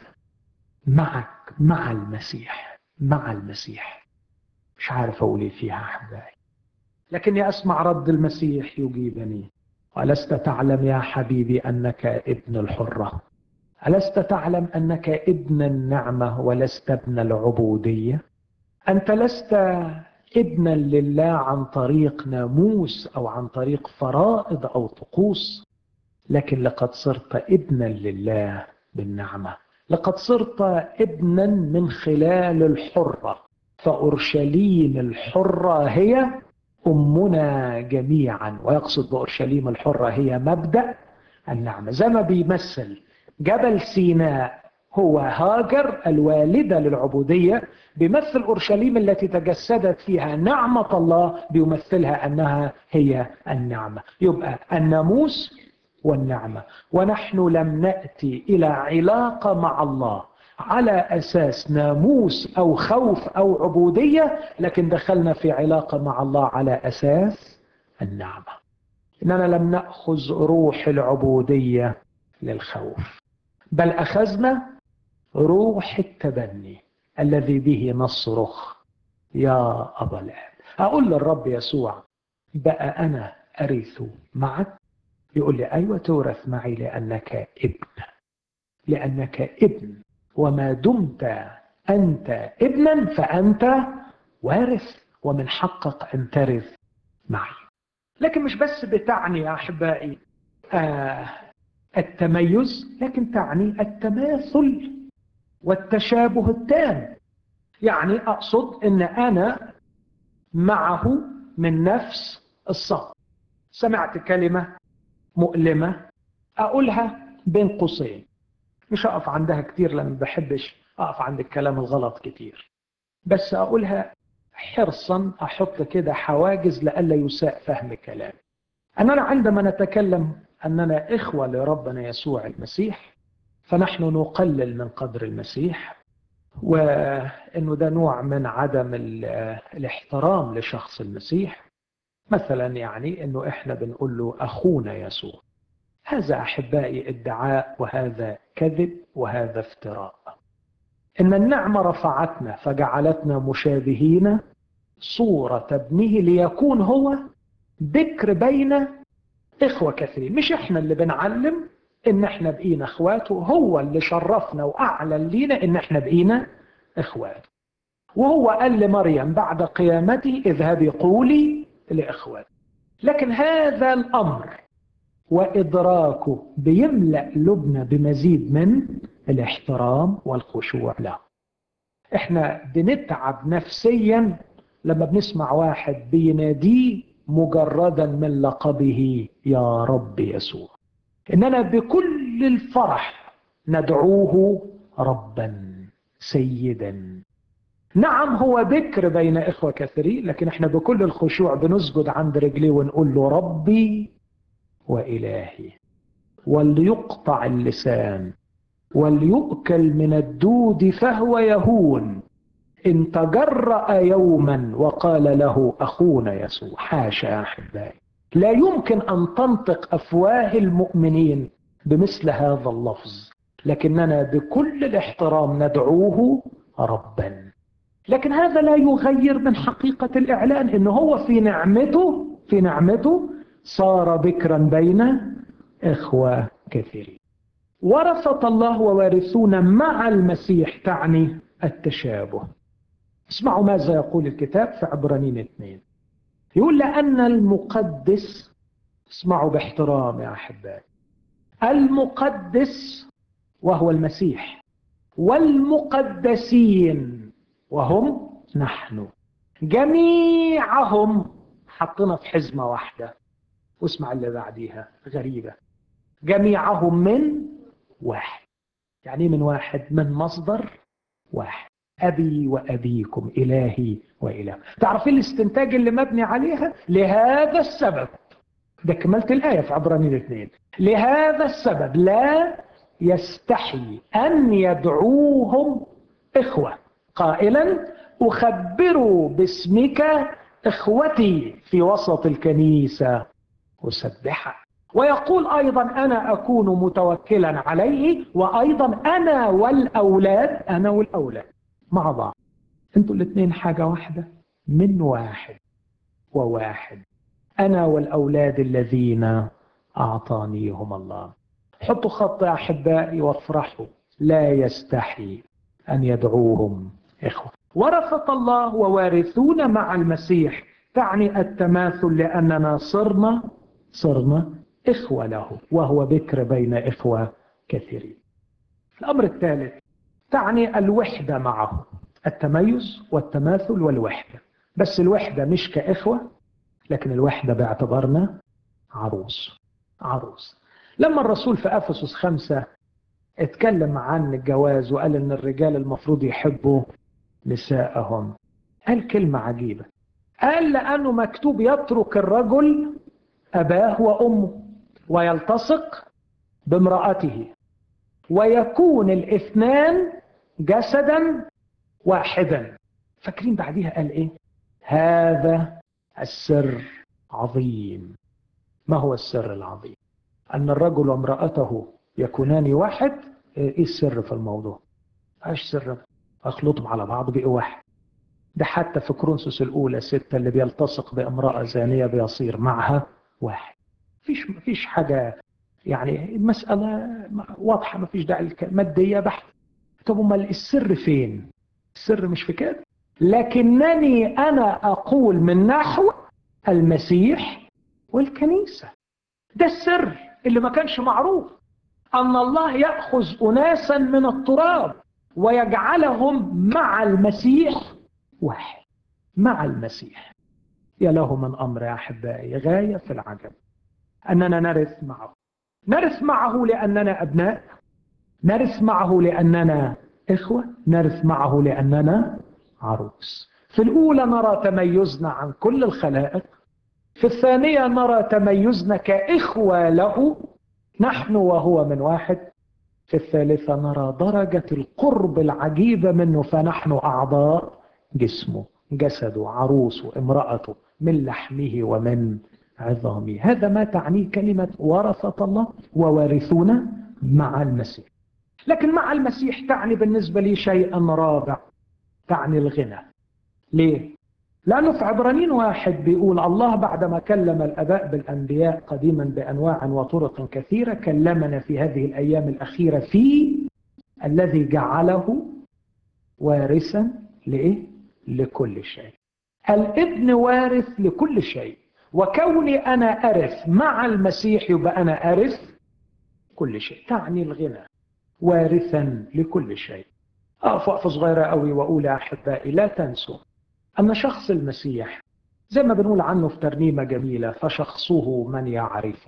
معك مع المسيح مع المسيح مش عارف أقول فيها أحبائي لكني أسمع رد المسيح يجيبني ألست تعلم يا حبيبي أنك ابن الحرة ألست تعلم أنك ابن النعمة ولست ابن العبودية أنت لست ابنا لله عن طريق ناموس أو عن طريق فرائض أو طقوس لكن لقد صرت ابنا لله بالنعمة لقد صرت ابنا من خلال الحرة فأورشليم الحرة هي أمنا جميعا ويقصد بأورشليم الحرة هي مبدأ النعمة زي ما بيمثل جبل سيناء هو هاجر الوالدة للعبودية بيمثل أورشليم التي تجسدت فيها نعمة الله بيمثلها أنها هي النعمة يبقى الناموس والنعمة ونحن لم نأتي إلى علاقة مع الله على أساس ناموس أو خوف أو عبودية لكن دخلنا في علاقة مع الله على أساس النعمة إننا لم نأخذ روح العبودية للخوف بل أخذنا روح التبني الذي به نصرخ يا أبا الآب أقول للرب يسوع بقى أنا أرث معك يقول لي أيوة تورث معي لأنك ابن لأنك ابن وما دمت أنت ابنا فأنت وارث ومن حقك أن ترث معي لكن مش بس بتعني يا أحبائي آه التميز لكن تعني التماثل والتشابه التام يعني أقصد أن أنا معه من نفس الصف سمعت كلمة مؤلمة أقولها بين قوسين مش أقف عندها كتير لأن بحبش أقف عند الكلام الغلط كتير بس أقولها حرصا أحط كده حواجز لألا يساء فهم كلامي أننا عندما نتكلم أننا إخوة لربنا يسوع المسيح فنحن نقلل من قدر المسيح وأنه ده نوع من عدم الاحترام لشخص المسيح مثلا يعني أنه إحنا بنقول له أخونا يسوع هذا أحبائي ادعاء وهذا كذب وهذا افتراء إن النعمة رفعتنا فجعلتنا مشابهين صورة ابنه ليكون هو ذكر بين إخوة كثيرين مش إحنا اللي بنعلم إن إحنا بقينا إخواته هو اللي شرفنا وأعلن لينا إن إحنا بقينا إخواته وهو قال لمريم بعد قيامته اذهبي قولي لإخواتي لكن هذا الأمر وإدراكه بيملأ لبنا بمزيد من الاحترام والخشوع له احنا بنتعب نفسيا لما بنسمع واحد بيناديه مجردا من لقبه يا رب يسوع اننا بكل الفرح ندعوه ربا سيدا نعم هو بكر بين اخوه كثيرين لكن احنا بكل الخشوع بنسجد عند رجليه ونقول له ربي والهي وليقطع اللسان وليؤكل من الدود فهو يهون إن تجرأ يوما وقال له أخونا يسوع حاشا يا أحبائي لا يمكن أن تنطق أفواه المؤمنين بمثل هذا اللفظ لكننا بكل الاحترام ندعوه ربا لكن هذا لا يغير من حقيقة الإعلان إن هو في نعمته في نعمته صار بكرا بين إخوة كثيرين ورثة الله ووارثون مع المسيح تعني التشابه اسمعوا ماذا يقول الكتاب في عبرانين اثنين يقول لأن المقدس اسمعوا باحترام يا أحبائي المقدس وهو المسيح والمقدسين وهم نحن جميعهم حطنا في حزمة واحدة واسمع اللي بعديها غريبة جميعهم من واحد يعني من واحد من مصدر واحد أبي وأبيكم إلهي وإله تعرفين الاستنتاج اللي مبني عليها لهذا السبب ده كملت الآية في عبرانيين الاثنين لهذا السبب لا يستحي أن يدعوهم إخوة قائلا أخبروا باسمك إخوتي في وسط الكنيسة أسبحك ويقول أيضا أنا أكون متوكلا عليه وأيضا أنا والأولاد أنا والأولاد مع بعض انتوا الاثنين حاجة واحدة من واحد وواحد أنا والأولاد الذين أعطانيهم الله حطوا خط يا أحبائي وافرحوا لا يستحي أن يدعوهم إخوة ورثة الله ووارثون مع المسيح تعني التماثل لأننا صرنا صرنا إخوة له وهو بكر بين إخوة كثيرين الأمر الثالث تعني الوحدة معه التميز والتماثل والوحدة بس الوحدة مش كإخوة لكن الوحدة باعتبارنا عروس عروس لما الرسول في أفسس خمسة اتكلم عن الجواز وقال ان الرجال المفروض يحبوا نساءهم قال كلمة عجيبة قال لأنه مكتوب يترك الرجل أباه وأمه ويلتصق بامرأته ويكون الاثنان جسدا واحدا فاكرين بعديها قال ايه هذا السر عظيم ما هو السر العظيم ان الرجل وامرأته يكونان واحد ايه السر في الموضوع ايش سر اخلطهم على بعض بقوا واحد ده حتى في كرونسوس الاولى ستة اللي بيلتصق بامرأة زانية بيصير معها واحد فيش مفيش حاجة يعني المسألة واضحة مفيش داعي مادية بحت طب امال السر فين السر مش في كده لكنني انا اقول من نحو المسيح والكنيسة ده السر اللي ما كانش معروف ان الله ياخذ اناسا من التراب ويجعلهم مع المسيح واحد مع المسيح يا له من امر يا احبائي غايه في العجب اننا نرث معه نرث معه لاننا ابناء نرث معه لاننا اخوه نرث معه لاننا عروس في الاولى نرى تميزنا عن كل الخلائق في الثانيه نرى تميزنا كاخوه له نحن وهو من واحد في الثالثة نرى درجة القرب العجيبة منه فنحن أعضاء جسمه جسده عروسه امرأته من لحمه ومن عظامه هذا ما تعنيه كلمة ورثة الله ووارثون مع المسيح لكن مع المسيح تعني بالنسبة لي شيئا رابع تعني الغنى ليه؟ لأنه في عبرانين واحد بيقول الله بعدما كلم الأباء بالأنبياء قديما بأنواع وطرق كثيرة كلمنا في هذه الأيام الأخيرة في الذي جعله وارثا لإيه؟ لكل شيء الابن وارث لكل شيء وكوني أنا أرث مع المسيح يبقى أنا أرث كل شيء تعني الغنى وارثا لكل شيء أقف وقفة صغيرة قوي وأقول يا أحبائي لا تنسوا أن شخص المسيح زي ما بنقول عنه في ترنيمة جميلة فشخصه من يعرف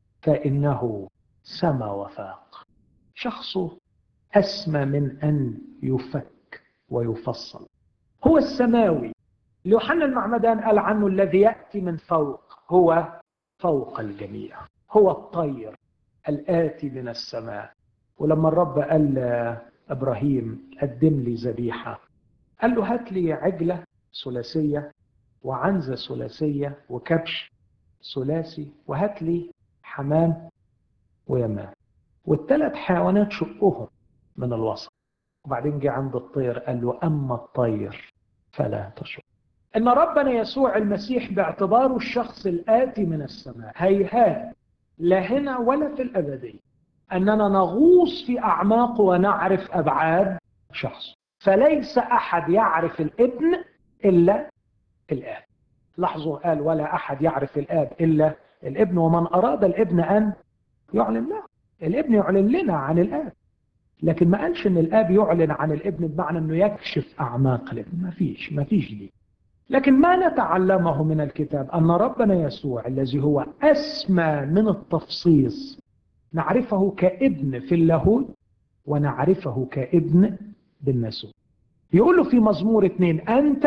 فإنه سما وفاق شخصه أسمى من أن يفك ويفصل هو السماوي يوحنا المعمدان قال عنه الذي يأتي من فوق هو فوق الجميع هو الطير الآتي من السماء ولما الرب قال إبراهيم قدم لي ذبيحة قال له هات لي عجلة ثلاثية وعنزة ثلاثية وكبش ثلاثي وهات لي حمام ويمام والثلاث حيوانات شقهم من الوسط وبعدين جه عند الطير قال له أما الطير فلا تشق ان ربنا يسوع المسيح باعتباره الشخص الاتي من السماء هيهات لا هنا ولا في الابديه اننا نغوص في اعماقه ونعرف ابعاد شخص فليس احد يعرف الابن الا الاب لاحظوا قال ولا احد يعرف الاب الا الابن ومن اراد الابن ان يعلن له الابن يعلن لنا عن الاب لكن ما قالش ان الاب يعلن عن الابن بمعنى انه يكشف اعماق الابن ما فيش ما فيش دي لكن ما نتعلمه من الكتاب أن ربنا يسوع الذي هو أسمى من التفصيص نعرفه كابن في اللاهوت ونعرفه كابن بالنسوت يقول له في مزمور اثنين أنت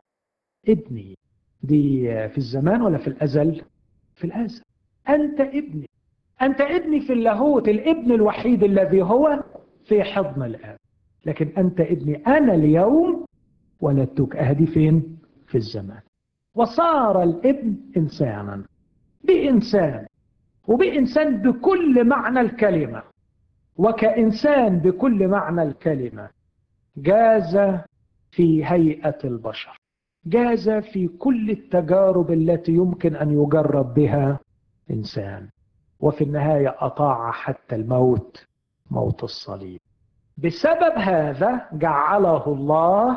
ابني دي في الزمان ولا في الأزل في الأزل أنت ابني أنت ابني في اللاهوت الابن الوحيد الذي هو في حضن الآب لكن أنت ابني أنا اليوم ولدتك أهدي فين في الزمان وصار الابن إنسانا بإنسان وبإنسان بكل معنى الكلمة وكإنسان بكل معنى الكلمة جاز في هيئة البشر جاز في كل التجارب التي يمكن أن يجرب بها إنسان وفي النهاية أطاع حتى الموت موت الصليب بسبب هذا جعله الله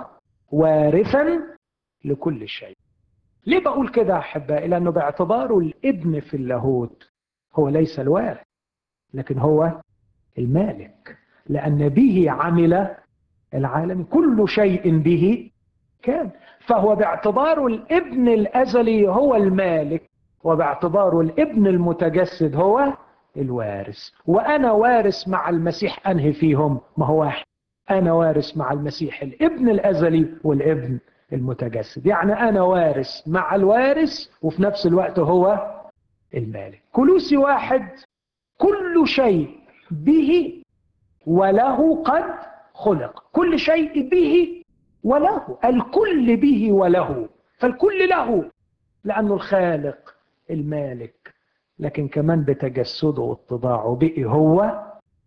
وارثا لكل شيء ليه بقول كده يا احبائي لانه باعتباره الابن في اللاهوت هو ليس الوارث لكن هو المالك لان به عمل العالم كل شيء به كان فهو باعتباره الابن الازلي هو المالك وباعتباره الابن المتجسد هو الوارث وانا وارث مع المسيح انهي فيهم ما هو واحد انا وارث مع المسيح الابن الازلي والابن المتجسد يعني أنا وارث مع الوارث وفي نفس الوقت هو المالك كلوسي واحد كل شيء به وله قد خلق كل شيء به وله الكل به وله فالكل له لأنه الخالق المالك لكن كمان بتجسده واتضاعه بقي هو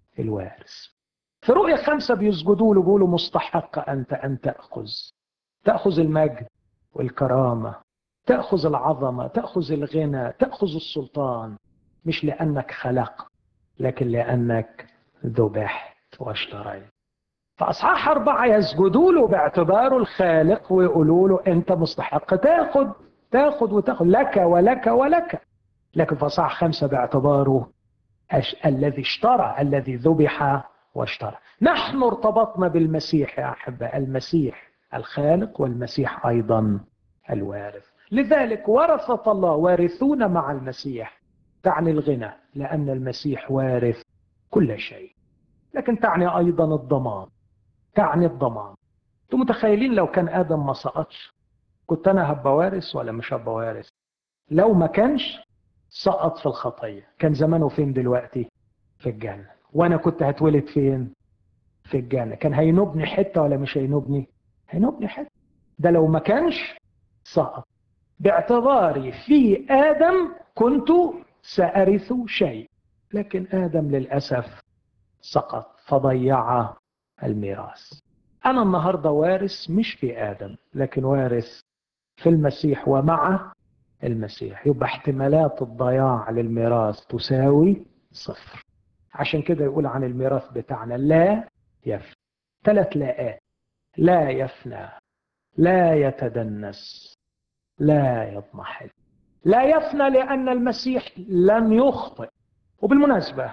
الوارث في رؤية خمسة بيسجدوا له بيقولوا مستحق أنت أن تأخذ تأخذ المجد والكرامة تأخذ العظمة تأخذ الغنى تأخذ السلطان مش لأنك خلق لكن لأنك ذبحت واشتريت فأصحاح أربعة يسجدوا له باعتباره الخالق ويقولوا له أنت مستحق تاخذ تاخذ وتاخذ لك ولك ولك لكن في أصحاح خمسة باعتباره الذي اشترى الذي ذبح واشترى نحن ارتبطنا بالمسيح يا أحبة المسيح الخالق والمسيح أيضا الوارث لذلك ورثة الله وارثون مع المسيح تعني الغنى لأن المسيح وارث كل شيء لكن تعني أيضا الضمان تعني الضمان انتم متخيلين لو كان آدم ما سقطش كنت أنا هبقى وارث ولا مش هبقى وارث لو ما كانش سقط في الخطية كان زمانه فين دلوقتي في الجنة وأنا كنت هتولد فين في الجنة كان هينوبني حتة ولا مش هينوبني هينوبني حتة ده لو ما كانش سقط باعتباري في آدم كنت سأرث شيء لكن آدم للأسف سقط فضيع الميراث أنا النهاردة وارث مش في آدم لكن وارث في المسيح ومع المسيح يبقى احتمالات الضياع للميراث تساوي صفر عشان كده يقول عن الميراث بتاعنا لا يفنى ثلاث لاءات لا يفنى لا يتدنس لا يضمحل لا يفنى لأن المسيح لم يخطئ وبالمناسبة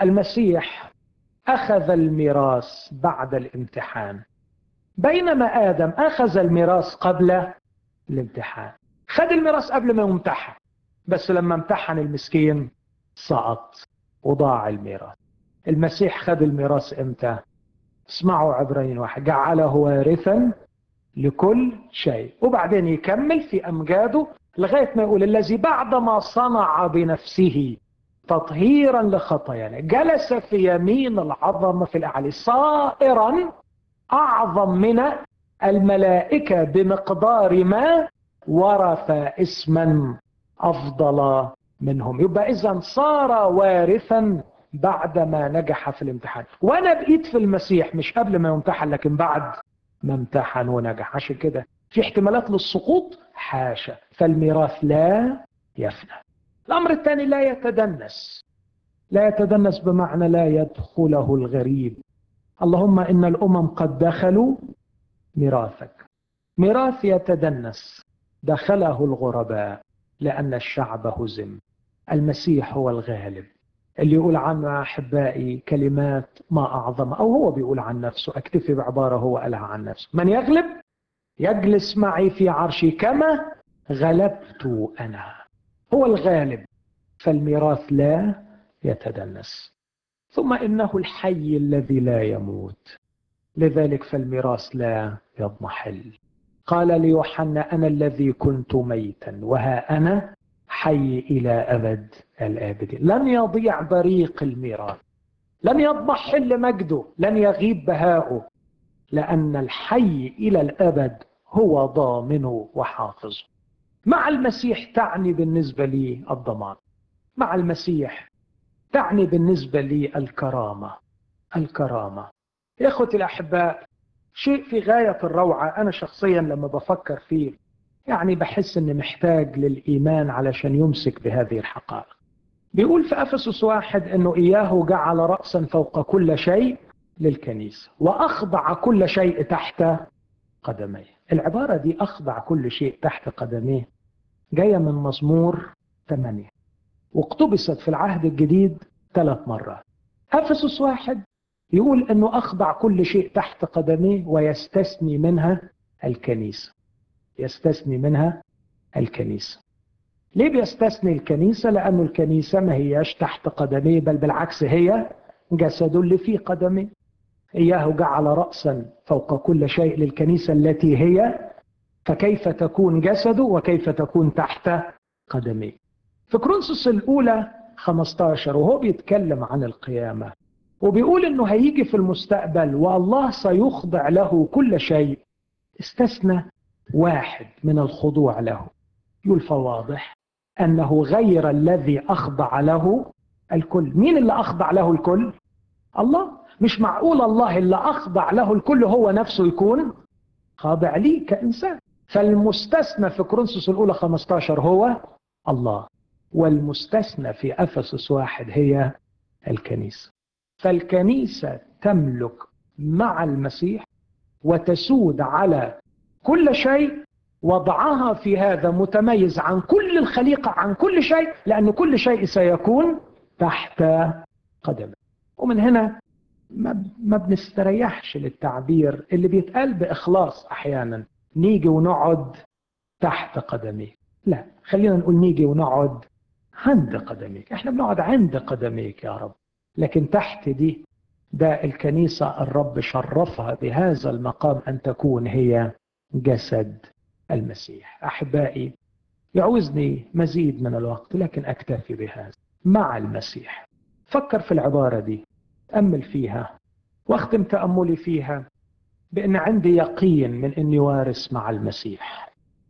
المسيح أخذ الميراث بعد الامتحان بينما آدم أخذ الميراث قبل الامتحان خد الميراث قبل ما يمتحن بس لما امتحن المسكين سقط وضاع الميراث المسيح خد الميراث امتى اسمعوا عبرين واحد جعله وارثا لكل شيء وبعدين يكمل في أمجاده لغاية ما يقول الذي بعدما صنع بنفسه تطهيرا لخطايانا جلس في يمين العظمة في الأعلى صائرا أعظم من الملائكة بمقدار ما ورث اسما أفضل منهم يبقى إذا صار وارثا بعدما نجح في الامتحان وأنا بقيت في المسيح مش قبل ما يمتحن لكن بعد ما امتحن ونجح عشان كده في احتمالات للسقوط حاشا فالميراث لا يفنى الأمر الثاني لا يتدنس لا يتدنس بمعنى لا يدخله الغريب اللهم إن الأمم قد دخلوا ميراثك ميراث يتدنس دخله الغرباء لأن الشعب هزم المسيح هو الغالب اللي يقول عنه أحبائي كلمات ما أعظم أو هو بيقول عن نفسه أكتفي بعبارة هو قالها عن نفسه من يغلب يجلس معي في عرشي كما غلبت أنا هو الغالب فالميراث لا يتدنس ثم إنه الحي الذي لا يموت لذلك فالميراث لا يضمحل قال ليوحنا أنا الذي كنت ميتا وها أنا حي إلى أبد الآبدين لن يضيع بريق الميراث لن يضمحل مجده لن يغيب بهاؤه لأن الحي إلى الأبد هو ضامنه وحافظه مع المسيح تعني بالنسبة لي الضمان مع المسيح تعني بالنسبة لي الكرامة الكرامة يا أخوتي الأحباء شيء في غاية الروعة أنا شخصيا لما بفكر فيه يعني بحس أني محتاج للإيمان علشان يمسك بهذه الحقائق بيقول في أفسس واحد أنه إياه جعل رأسا فوق كل شيء للكنيسة وأخضع كل شيء تحت قدميه العبارة دي أخضع كل شيء تحت قدميه جاية من مزمور 8 واقتبست في العهد الجديد ثلاث مرات أفسس واحد يقول أنه أخضع كل شيء تحت قدميه ويستثني منها الكنيسة يستثني منها الكنيسة ليه بيستثني الكنيسة لأنه الكنيسة ما هياش تحت قدميه بل بالعكس هي جسد اللي في قدميه إياه جعل رأسا فوق كل شيء للكنيسة التي هي فكيف تكون جسده وكيف تكون تحت قدميه في كرونسوس الأولى 15 وهو بيتكلم عن القيامة وبيقول انه هيجي في المستقبل والله سيخضع له كل شيء استثنى واحد من الخضوع له يقول فواضح انه غير الذي اخضع له الكل مين اللي اخضع له الكل الله مش معقول الله اللي اخضع له الكل هو نفسه يكون خاضع لي كانسان فالمستثنى في كورنثوس الاولى 15 هو الله والمستثنى في افسس واحد هي الكنيسه فالكنيسة تملك مع المسيح وتسود على كل شيء وضعها في هذا متميز عن كل الخليقة عن كل شيء لأن كل شيء سيكون تحت قدمه ومن هنا ما بنستريحش للتعبير اللي بيتقال بإخلاص أحيانا نيجي ونقعد تحت قدميك لا خلينا نقول نيجي ونقعد عند قدميك احنا بنقعد عند قدميك يا رب لكن تحت دي ده الكنيسة الرب شرفها بهذا المقام أن تكون هي جسد المسيح أحبائي يعوزني مزيد من الوقت لكن أكتفي بهذا مع المسيح فكر في العبارة دي تأمل فيها واختم تأملي فيها بأن عندي يقين من أني وارث مع المسيح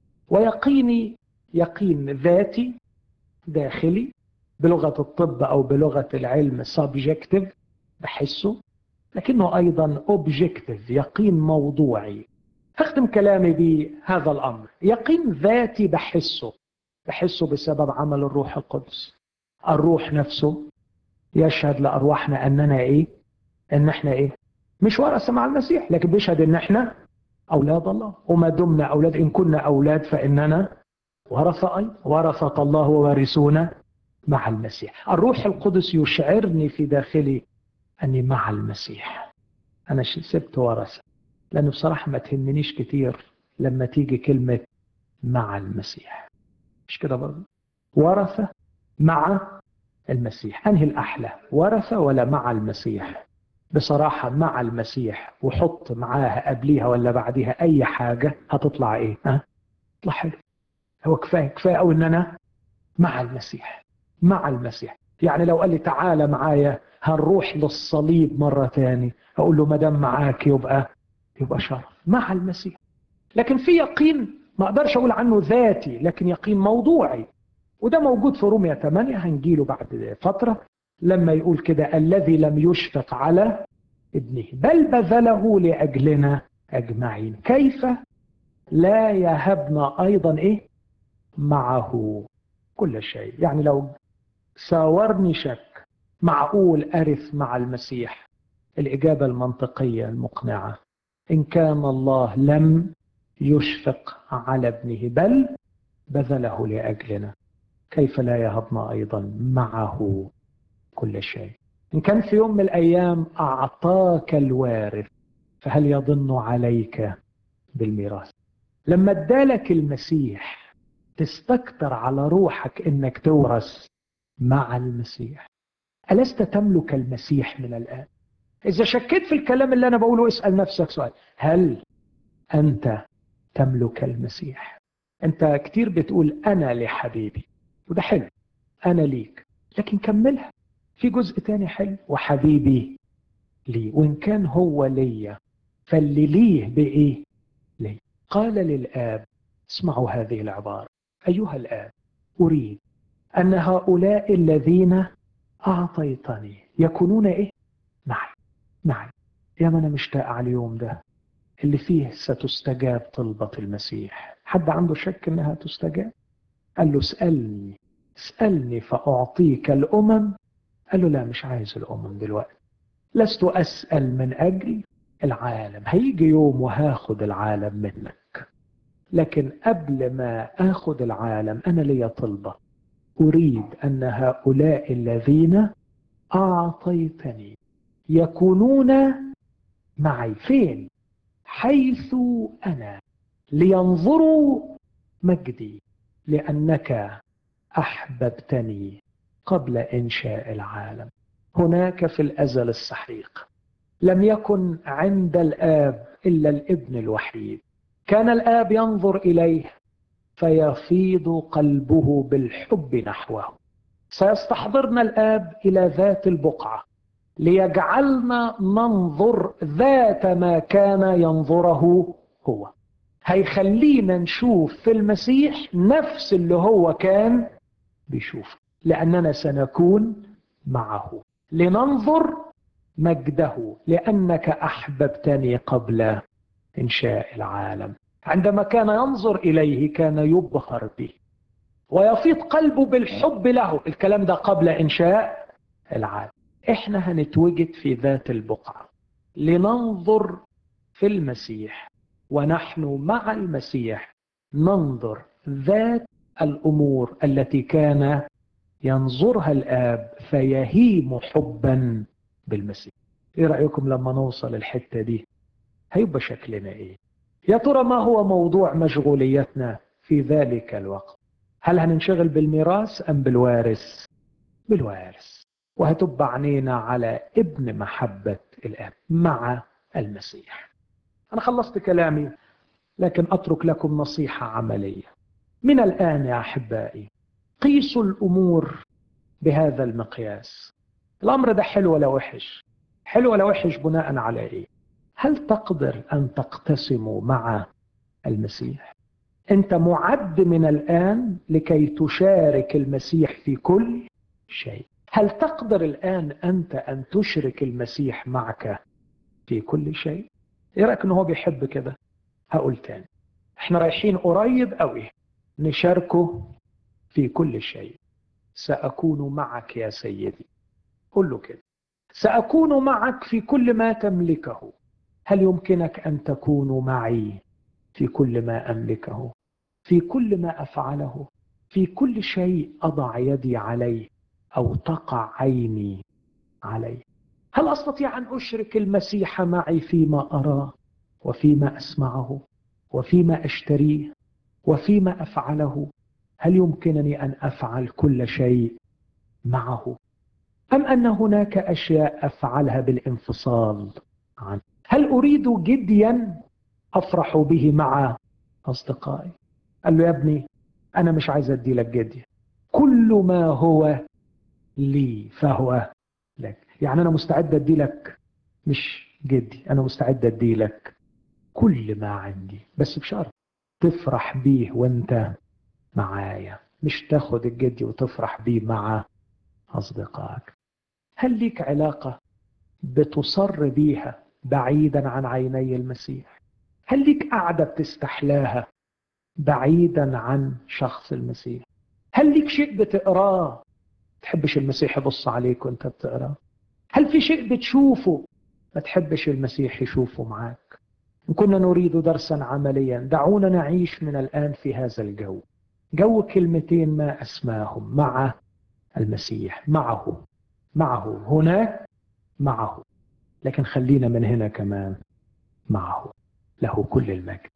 ويقيني يقين ذاتي داخلي بلغة الطب أو بلغة العلم subjective بحسه لكنه أيضا objective يقين موضوعي أختم كلامي بهذا الأمر يقين ذاتي بحسه بحسه بسبب عمل الروح القدس الروح نفسه يشهد لأرواحنا أننا إيه أن إحنا إيه مش ورثة مع المسيح لكن بيشهد أن إحنا أولاد الله وما دمنا أولاد إن كنا أولاد فإننا ورثة أيضا ورثة الله ووارثون مع المسيح الروح القدس يشعرني في داخلي أني مع المسيح أنا سبت ورثة لأنه بصراحة ما تهمنيش كتير لما تيجي كلمة مع المسيح مش كده برضه ورث مع المسيح أنهي الأحلى ورث ولا مع المسيح بصراحة مع المسيح وحط معاها قبليها ولا بعديها أي حاجة هتطلع إيه ها تطلع حلو هو كفاية كفاية أو إن أنا مع المسيح مع المسيح يعني لو قال لي تعالى معايا هنروح للصليب مرة تاني أقول له ما دام معاك يبقى يبقى شرف مع المسيح لكن في يقين ما أقدرش أقول عنه ذاتي لكن يقين موضوعي وده موجود في رومية 8 هنجيله بعد فترة لما يقول كده الذي لم يشفق على ابنه بل بذله لأجلنا أجمعين كيف لا يهبنا أيضا إيه معه كل شيء يعني لو ساورني شك معقول أرث مع المسيح الإجابة المنطقية المقنعة إن كان الله لم يشفق على ابنه بل بذله لأجلنا كيف لا يهبنا أيضا معه كل شيء إن كان في يوم من الأيام أعطاك الوارث فهل يضن عليك بالميراث لما ادالك المسيح تستكتر على روحك انك تورث مع المسيح ألست تملك المسيح من الآن إذا شكيت في الكلام اللي أنا بقوله اسأل نفسك سؤال هل أنت تملك المسيح أنت كتير بتقول أنا لحبيبي وده حلو أنا ليك لكن كملها في جزء تاني حلو وحبيبي لي وإن كان هو ليا فاللي ليه بإيه لي قال للآب اسمعوا هذه العبارة أيها الآب أريد أن هؤلاء الذين أعطيتني يكونون إيه معي معي يا من أنا مشتاق على اليوم ده اللي فيه ستستجاب طلبة المسيح حد عنده شك إنها تستجاب قال له اسألني اسألني فأعطيك الأمم قال له لا مش عايز الأمم دلوقتي لست أسأل من أجل العالم هيجي يوم وهاخد العالم منك لكن قبل ما آخد العالم أنا لي طلبة أريد أن هؤلاء الذين أعطيتني يكونون معي فين حيث أنا لينظروا مجدي لأنك أحببتني قبل إنشاء العالم هناك في الأزل السحيق لم يكن عند الآب إلا الابن الوحيد كان الآب ينظر إليه فيفيض قلبه بالحب نحوه سيستحضرنا الآب إلى ذات البقعة ليجعلنا ننظر ذات ما كان ينظره هو هيخلينا نشوف في المسيح نفس اللي هو كان بيشوف لأننا سنكون معه لننظر مجده لأنك أحببتني قبل إنشاء العالم عندما كان ينظر إليه كان يبهر به ويفيض قلبه بالحب له الكلام ده قبل إنشاء العالم إحنا هنتوجد في ذات البقعة لننظر في المسيح ونحن مع المسيح ننظر ذات الأمور التي كان ينظرها الآب فيهيم حبا بالمسيح ايه رأيكم لما نوصل الحتة دي هيبقى شكلنا ايه يا ترى ما هو موضوع مشغوليتنا في ذلك الوقت هل هننشغل بالميراث أم بالوارث بالوارث وهتبقى عينينا على ابن محبة الآب مع المسيح أنا خلصت كلامي لكن أترك لكم نصيحة عملية من الآن يا أحبائي قيسوا الأمور بهذا المقياس الأمر ده حلو ولا وحش حلو ولا وحش بناء على إيه هل تقدر أن تقتسم مع المسيح أنت معد من الآن لكي تشارك المسيح في كل شيء هل تقدر الآن أنت أن تشرك المسيح معك في كل شيء ايه رايك ان هو بيحب كده هقول تاني احنا رايحين قريب قوي نشاركه في كل شيء ساكون معك يا سيدي قل له كده ساكون معك في كل ما تملكه هل يمكنك ان تكون معي في كل ما املكه في كل ما افعله في كل شيء اضع يدي عليه او تقع عيني عليه هل استطيع ان اشرك المسيح معي فيما اراه وفيما اسمعه وفيما اشتريه وفيما أفعله هل يمكنني أن أفعل كل شيء معه أم أن هناك أشياء أفعلها بالانفصال عنه هل أريد جديا أفرح به مع أصدقائي قال له يا ابني أنا مش عايز أدي لك جديا كل ما هو لي فهو لك يعني أنا مستعد أدي لك مش جدي أنا مستعد أدي لك كل ما عندي بس بشرط تفرح بيه وانت معايا مش تاخد الجدي وتفرح بيه مع أصدقائك هل ليك علاقة بتصر بيها بعيدا عن عيني المسيح هل ليك قاعدة بتستحلاها بعيدا عن شخص المسيح هل ليك شيء بتقراه تحبش المسيح يبص عليك وانت بتقراه هل في شيء بتشوفه ما تحبش المسيح يشوفه معاك إن كنا نريد درسا عمليا دعونا نعيش من الآن في هذا الجو جو كلمتين ما أسماهم مع المسيح معه معه هناك معه لكن خلينا من هنا كمان معه له كل المجد